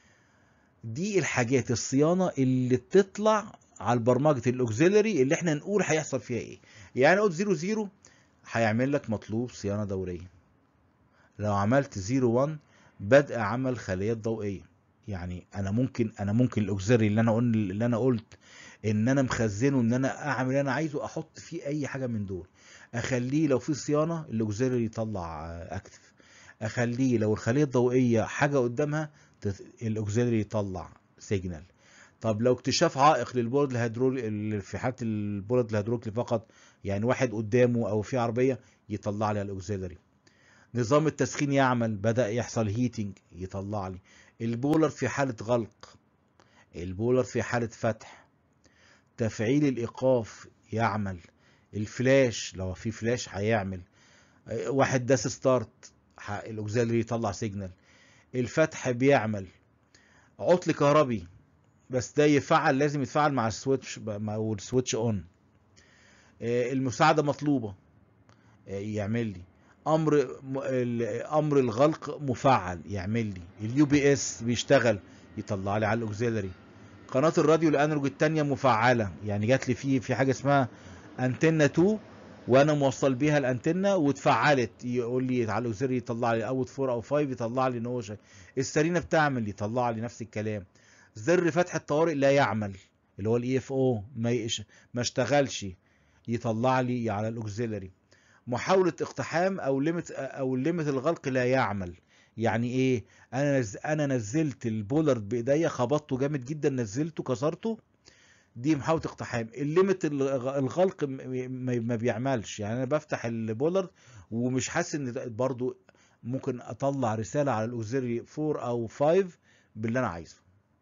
دي الحاجات الصيانه اللي بتطلع على برمجه الاوكسيلري اللي احنا نقول هيحصل فيها ايه يعني قلت 0 0 هيعمل لك مطلوب صيانه دوريه لو عملت 0 1 بدء عمل خليات ضوئيه يعني انا ممكن انا ممكن الاوكسيلري اللي انا قلت اللي انا قلت ان انا مخزنه ان انا اعمل اللي انا عايزه احط فيه اي حاجه من دول اخليه لو في صيانه الاوكسيلري يطلع اكتف اخليه لو الخليه الضوئيه حاجه قدامها الاوكسيلري يطلع سيجنال طب لو اكتشاف عائق للبورد الهيدرولي في حاله البورد الهيدروليكي فقط يعني واحد قدامه او في عربيه يطلع لي الاوكسيلري نظام التسخين يعمل بدا يحصل هيتنج يطلع لي البولر في حاله غلق البولر في حاله فتح تفعيل الايقاف يعمل الفلاش لو في فلاش هيعمل واحد داس ستارت الاوكسيلري يطلع سيجنال الفتح بيعمل عطل كهربي بس ده يفعل لازم يتفعل مع السويتش مع السويتش اون المساعده مطلوبه يعمل لي امر امر الغلق مفعل يعمل لي اليو بي اس بيشتغل يطلع لي على الاوكسيلري قناه الراديو الانالوج الثانيه مفعله يعني جات لي في في حاجه اسمها انتنا 2 وانا موصل بيها الانتنه واتفعلت يقول لي على الاوكسيلري يطلع لي اوت 4 او 5 يطلع لي ان هو شيء السرينه بتعمل يطلع لي نفس الكلام زر فتح الطوارئ لا يعمل اللي هو الاي اف او ما يش... ما اشتغلش يطلع لي على الاوكسيلري محاوله اقتحام او ليميت او ليميت الغلق لا يعمل يعني ايه انا نز... انا نزلت البولارد بايديا خبطته جامد جدا نزلته كسرته دي محاوله اقتحام الليميت الغلق ما بيعملش يعني انا بفتح البولارد ومش حاسس ان برضو ممكن اطلع رساله على الاوكسيلري 4 او 5 باللي انا عايزه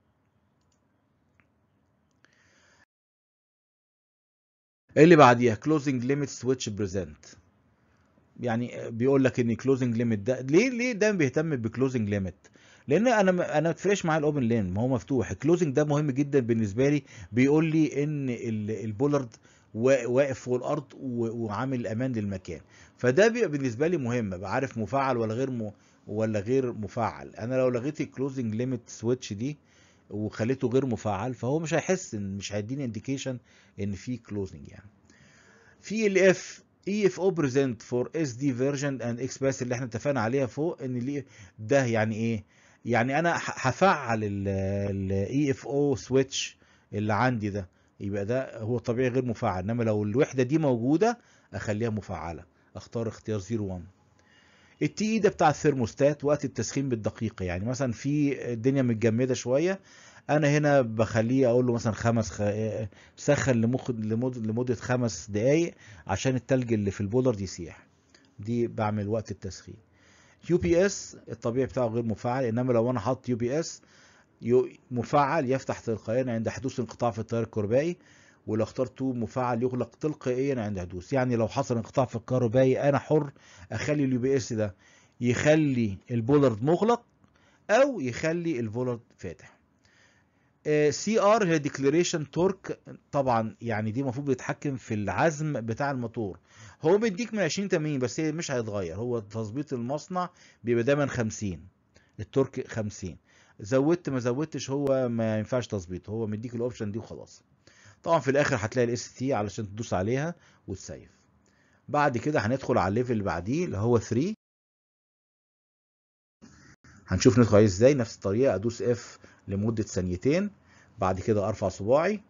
اللي بعديها كلوزنج ليميت سويتش بريزنت يعني بيقول لك ان كلوزنج ليميت ده ليه ليه ده بيهتم بكلوزنج ليميت لان انا انا متفرقش معايا الاوبن لين ما هو مفتوح الكلوزنج ده مهم جدا بالنسبه لي بيقول لي ان البولارد واقف فوق الارض وعامل امان للمكان فده بيبقى بالنسبه لي مهم ابقى عارف مفعل ولا غير م... ولا غير مفعل انا لو لغيت الكلوزنج ليميت سويتش دي وخليته غير مفعل فهو مش هيحس ان مش هيديني انديكيشن ان في كلوزنج يعني في الاف اي اف او بريزنت فور اس دي فيرجن اند اكس باس اللي احنا اتفقنا عليها فوق ان اللي ده يعني ايه يعني انا هفعل الاي اف او سويتش اللي عندي ده يبقى ده هو طبيعي غير مفعل انما لو الوحده دي موجوده اخليها مفعله اختار اختيار 01 التي اي ده بتاع الثيرموستات وقت التسخين بالدقيقه يعني مثلا في الدنيا متجمده شويه انا هنا بخليه اقول له مثلا خمس خ... سخن لمخ... لمد... لمده خمس دقائق عشان التلج اللي في البولر يسيح دي بعمل وقت التسخين يو بي اس الطبيعي بتاعه غير مفعل انما لو انا حاطط يو بي اس مفعل يفتح تلقائيا عند حدوث انقطاع في التيار الكهربائي ولو اخترت 2 مفعل يغلق تلقائيا عند حدوث يعني لو حصل انقطاع في الكهربائي انا حر اخلي اليو بي اس ده يخلي البولارد مغلق او يخلي البولارد فاتح سي ار هي ديكلاريشن تورك طبعا يعني دي المفروض بيتحكم في العزم بتاع الموتور هو بيديك من 20 80 بس هي مش هيتغير هو تظبيط المصنع بيبقى دايما 50 التورك 50 زودت ما زودتش هو ما ينفعش تظبيط هو مديك الاوبشن دي وخلاص طبعا في الاخر هتلاقي الاس تي علشان تدوس عليها وتسيف بعد كده هندخل على الليفل اللي بعديه اللي هو 3 هنشوف ندخل عليه ازاي نفس الطريقه ادوس اف لمده ثانيتين بعد كده ارفع صباعي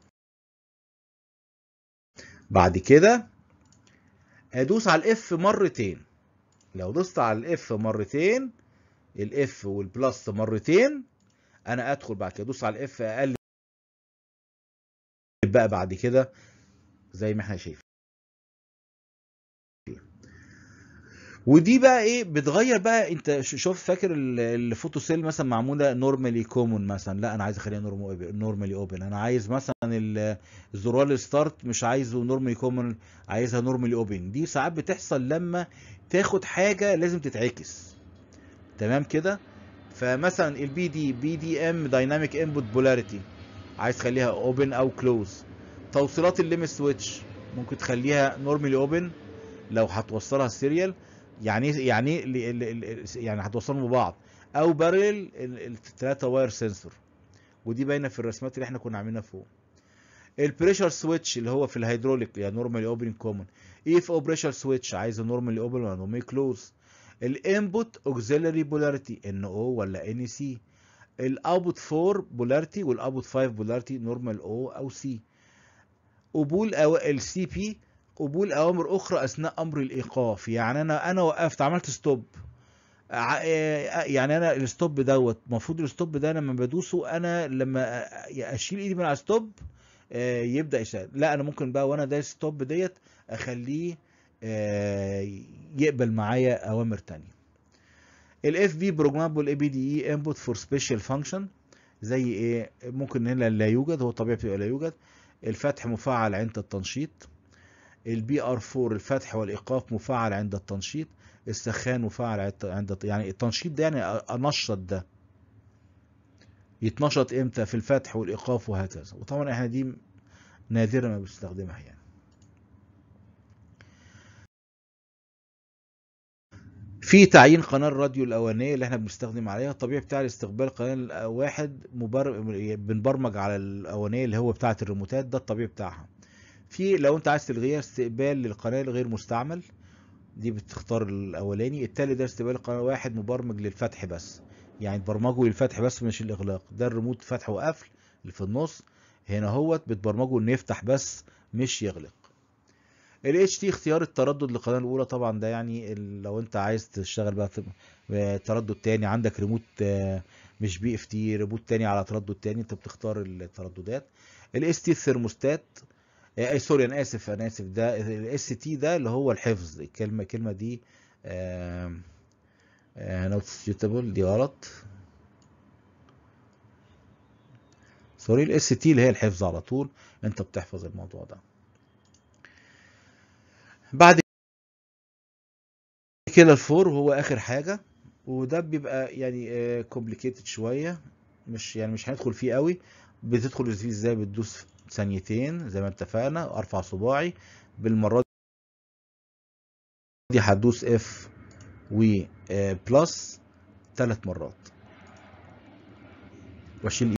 بعد كده ادوس على الاف مرتين لو دوست على الاف مرتين الاف والبلس مرتين انا ادخل بعد كده ادوس على الاف اقل بقى بعد كده زي ما احنا شايفين ودي بقى ايه بتغير بقى انت شوف فاكر الفوتو سيل مثلا معموله نورمالي كومون مثلا لا انا عايز اخليها نورمالي اوبن انا عايز مثلا الزرار الستارت مش عايزه نورمالي كومون عايزها نورمالي اوبن دي ساعات بتحصل لما تاخد حاجه لازم تتعكس تمام كده فمثلا البي دي بي دي ام دايناميك انبوت بولاريتي عايز تخليها اوبن او كلوز توصيلات الليمت سويتش ممكن تخليها نورمالي اوبن لو هتوصلها السيريال يعني يعني يعني هتوصلهم ببعض او بارل الثلاثه واير سنسور ودي باينه في الرسمات اللي احنا كنا عاملينها فوق البريشر سويتش اللي هو في الهيدروليك يعني نورمالي اوبن كومن اف او بريشر سويتش عايزه نورمالي اوبن ولا نورمالي كلوز الانبوت اوكسيلري بولاريتي ان او ولا ان سي الاوتبوت 4 بولاريتي والاوتبوت 5 بولاريتي نورمال او او سي قبول أو السي بي قبول اوامر اخرى اثناء امر الايقاف يعني انا انا وقفت عملت ستوب ع- آه، يعني انا الستوب دوت المفروض الستوب ده لما بدوسه انا لما اشيل ايدي من على الستوب آه، يبدا يشتغل لا انا ممكن بقى وانا دايس ستوب ديت اخليه آه، يقبل معايا اوامر تانية الاف بي بروجرامبل اي بي دي اي انبوت فور سبيشال فانكشن زي ايه ممكن هنا لا يوجد هو طبيعي بيبقى لا يوجد الفتح مفعل عند التنشيط البي ار 4 الفتح والايقاف مفعل عند التنشيط السخان مفعل عند عند- يعني التنشيط ده يعني انشط ده يتنشط امتى في الفتح والايقاف وهكذا وطبعا احنا دي نادرا ما بنستخدمها يعني في تعيين قناة الراديو الأولانية اللي احنا بنستخدم عليها الطبيعي بتاع الاستقبال القناة واحد مبر... بنبرمج على الأولانية اللي هو بتاعة الريموتات ده الطبيعي بتاعها في لو انت عايز تلغيها استقبال للقناة الغير مستعمل دي بتختار الأولاني التالي ده استقبال القناة واحد مبرمج للفتح بس يعني تبرمجه للفتح بس مش الإغلاق ده الريموت فتح وقفل اللي في النص هنا هوت بتبرمجه انه يفتح بس مش يغلق ال HT اختيار التردد للقناة الأولى طبعا ده يعني ال- لو أنت عايز تشتغل بقى في- بتردد تاني عندك ريموت آه، مش بي اف تي ريموت تاني على تردد تاني أنت بتختار الترددات ال ST الثرموستات آه، سوري أنا آسف أنا آسف ده ال ST ده اللي هو الحفظ الكلمة الكلمة دي نوت سيوتابل دي غلط سوري ال ST اللي هي الحفظ على طول أنت بتحفظ الموضوع ده بعد كده الفور هو اخر حاجه وده بيبقى يعني كومبليكيتد شويه مش يعني مش هندخل فيه قوي بتدخل فيه ازاي بتدوس ثانيتين زي ما اتفقنا ارفع صباعي بالمره دي هتدوس اف و بلس ثلاث مرات واشيل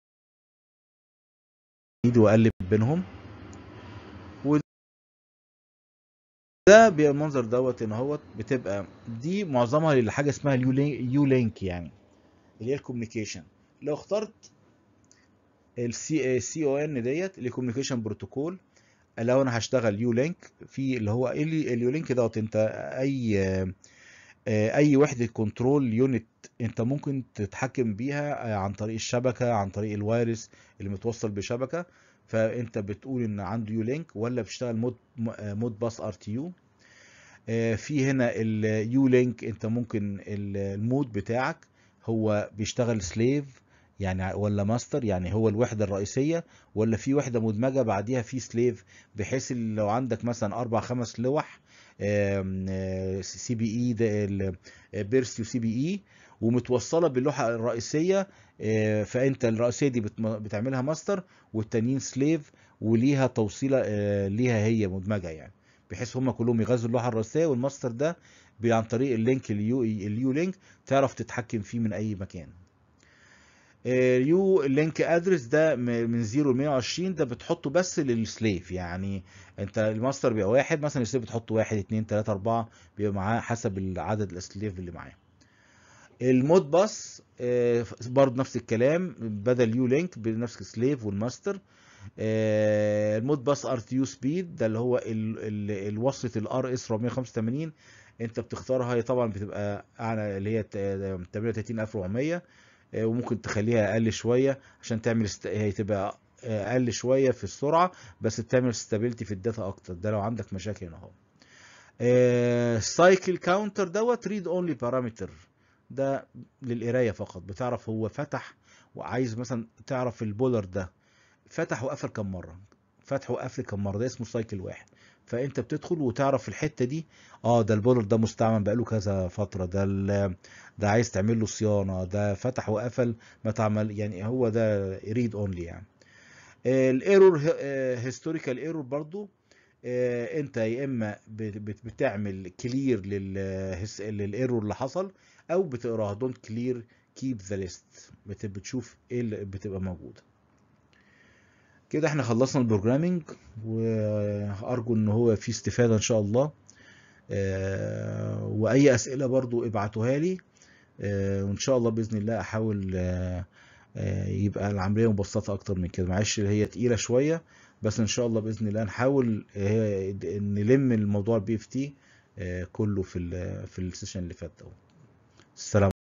ايدي واقلب بينهم ده بيبقى المنظر دوت ان هو بتبقى دي معظمها لحاجه اسمها اليو لينك يو لينك يعني اللي هي الكوميونيكيشن لو اخترت السي سي او ان ديت اللي كوميونيكيشن بروتوكول لو انا هشتغل يو لينك في اللي هو اللي اليو لينك دوت انت اي اي وحده كنترول يونت انت ممكن تتحكم بيها عن طريق الشبكه عن طريق الوايرس اللي متوصل بشبكه فانت بتقول ان عنده يو لينك ولا بتشتغل مود مود باس ار تي يو في هنا اليو لينك انت ممكن المود بتاعك هو بيشتغل سليف يعني ولا ماستر يعني هو الوحده الرئيسيه ولا في وحده مدمجه بعديها في سليف بحيث لو عندك مثلا اربع خمس لوح سي بي اي ده بيرسيو سي بي اي ومتوصله باللوحه الرئيسيه فانت الرئيسيه دي بتعملها ماستر والتانيين سليف وليها توصيله ليها هي مدمجه يعني بحيث هم كلهم يغذوا اللوحه الرئيسيه والماستر ده عن طريق اللينك اليو اليو لينك تعرف تتحكم فيه من اي مكان اليو لينك ادرس ده من 0 ل 120 ده بتحطه بس للسليف يعني انت الماستر بيبقى واحد مثلا السليف بتحط واحد اتنين تلاته اربعه بيبقى معاه حسب العدد السليف اللي معاه المود باس برضه نفس الكلام بدل يو لينك بنفس السليف والماستر المود باس ار تي يو سبيد ده اللي هو الوصله الار اس 485 انت بتختارها هي طبعا بتبقى اعلى اللي هي 38400 وممكن تخليها اقل شويه عشان تعمل است... هي تبقى اقل شويه في السرعه بس بتعمل ستابيليتي في الداتا اكتر ده لو عندك مشاكل هنا اهو سايكل كاونتر دوت ريد اونلي بارامتر ده للقرايه فقط بتعرف هو فتح وعايز مثلا تعرف البولر ده فتح وقفل كم مره فتح وقفل كم مره ده اسمه سايكل واحد فانت بتدخل وتعرف الحته دي اه ده البولر ده مستعمل بقاله كذا فتره ده ده عايز تعمل له صيانه ده فتح وقفل ما تعمل يعني هو ده ريد اونلي يعني الايرور هيستوريكال ايرور برضو انت يا اما بتعمل كلير للايرور اللي حصل او بتقراها دونت كلير كيب ذا ليست بتشوف ايه اللي بتبقى موجوده كده احنا خلصنا البروجرامينج وارجو ان هو فيه استفاده ان شاء الله واي اسئله برضو ابعتوها لي وان شاء الله باذن الله احاول آه، يبقى العملية مبسطة أكتر من كده معلش هي تقيلة شوية بس إن شاء الله بإذن الله نحاول آه، نلم الموضوع البي اف تي كله في ال في السيشن اللي فات ده السلام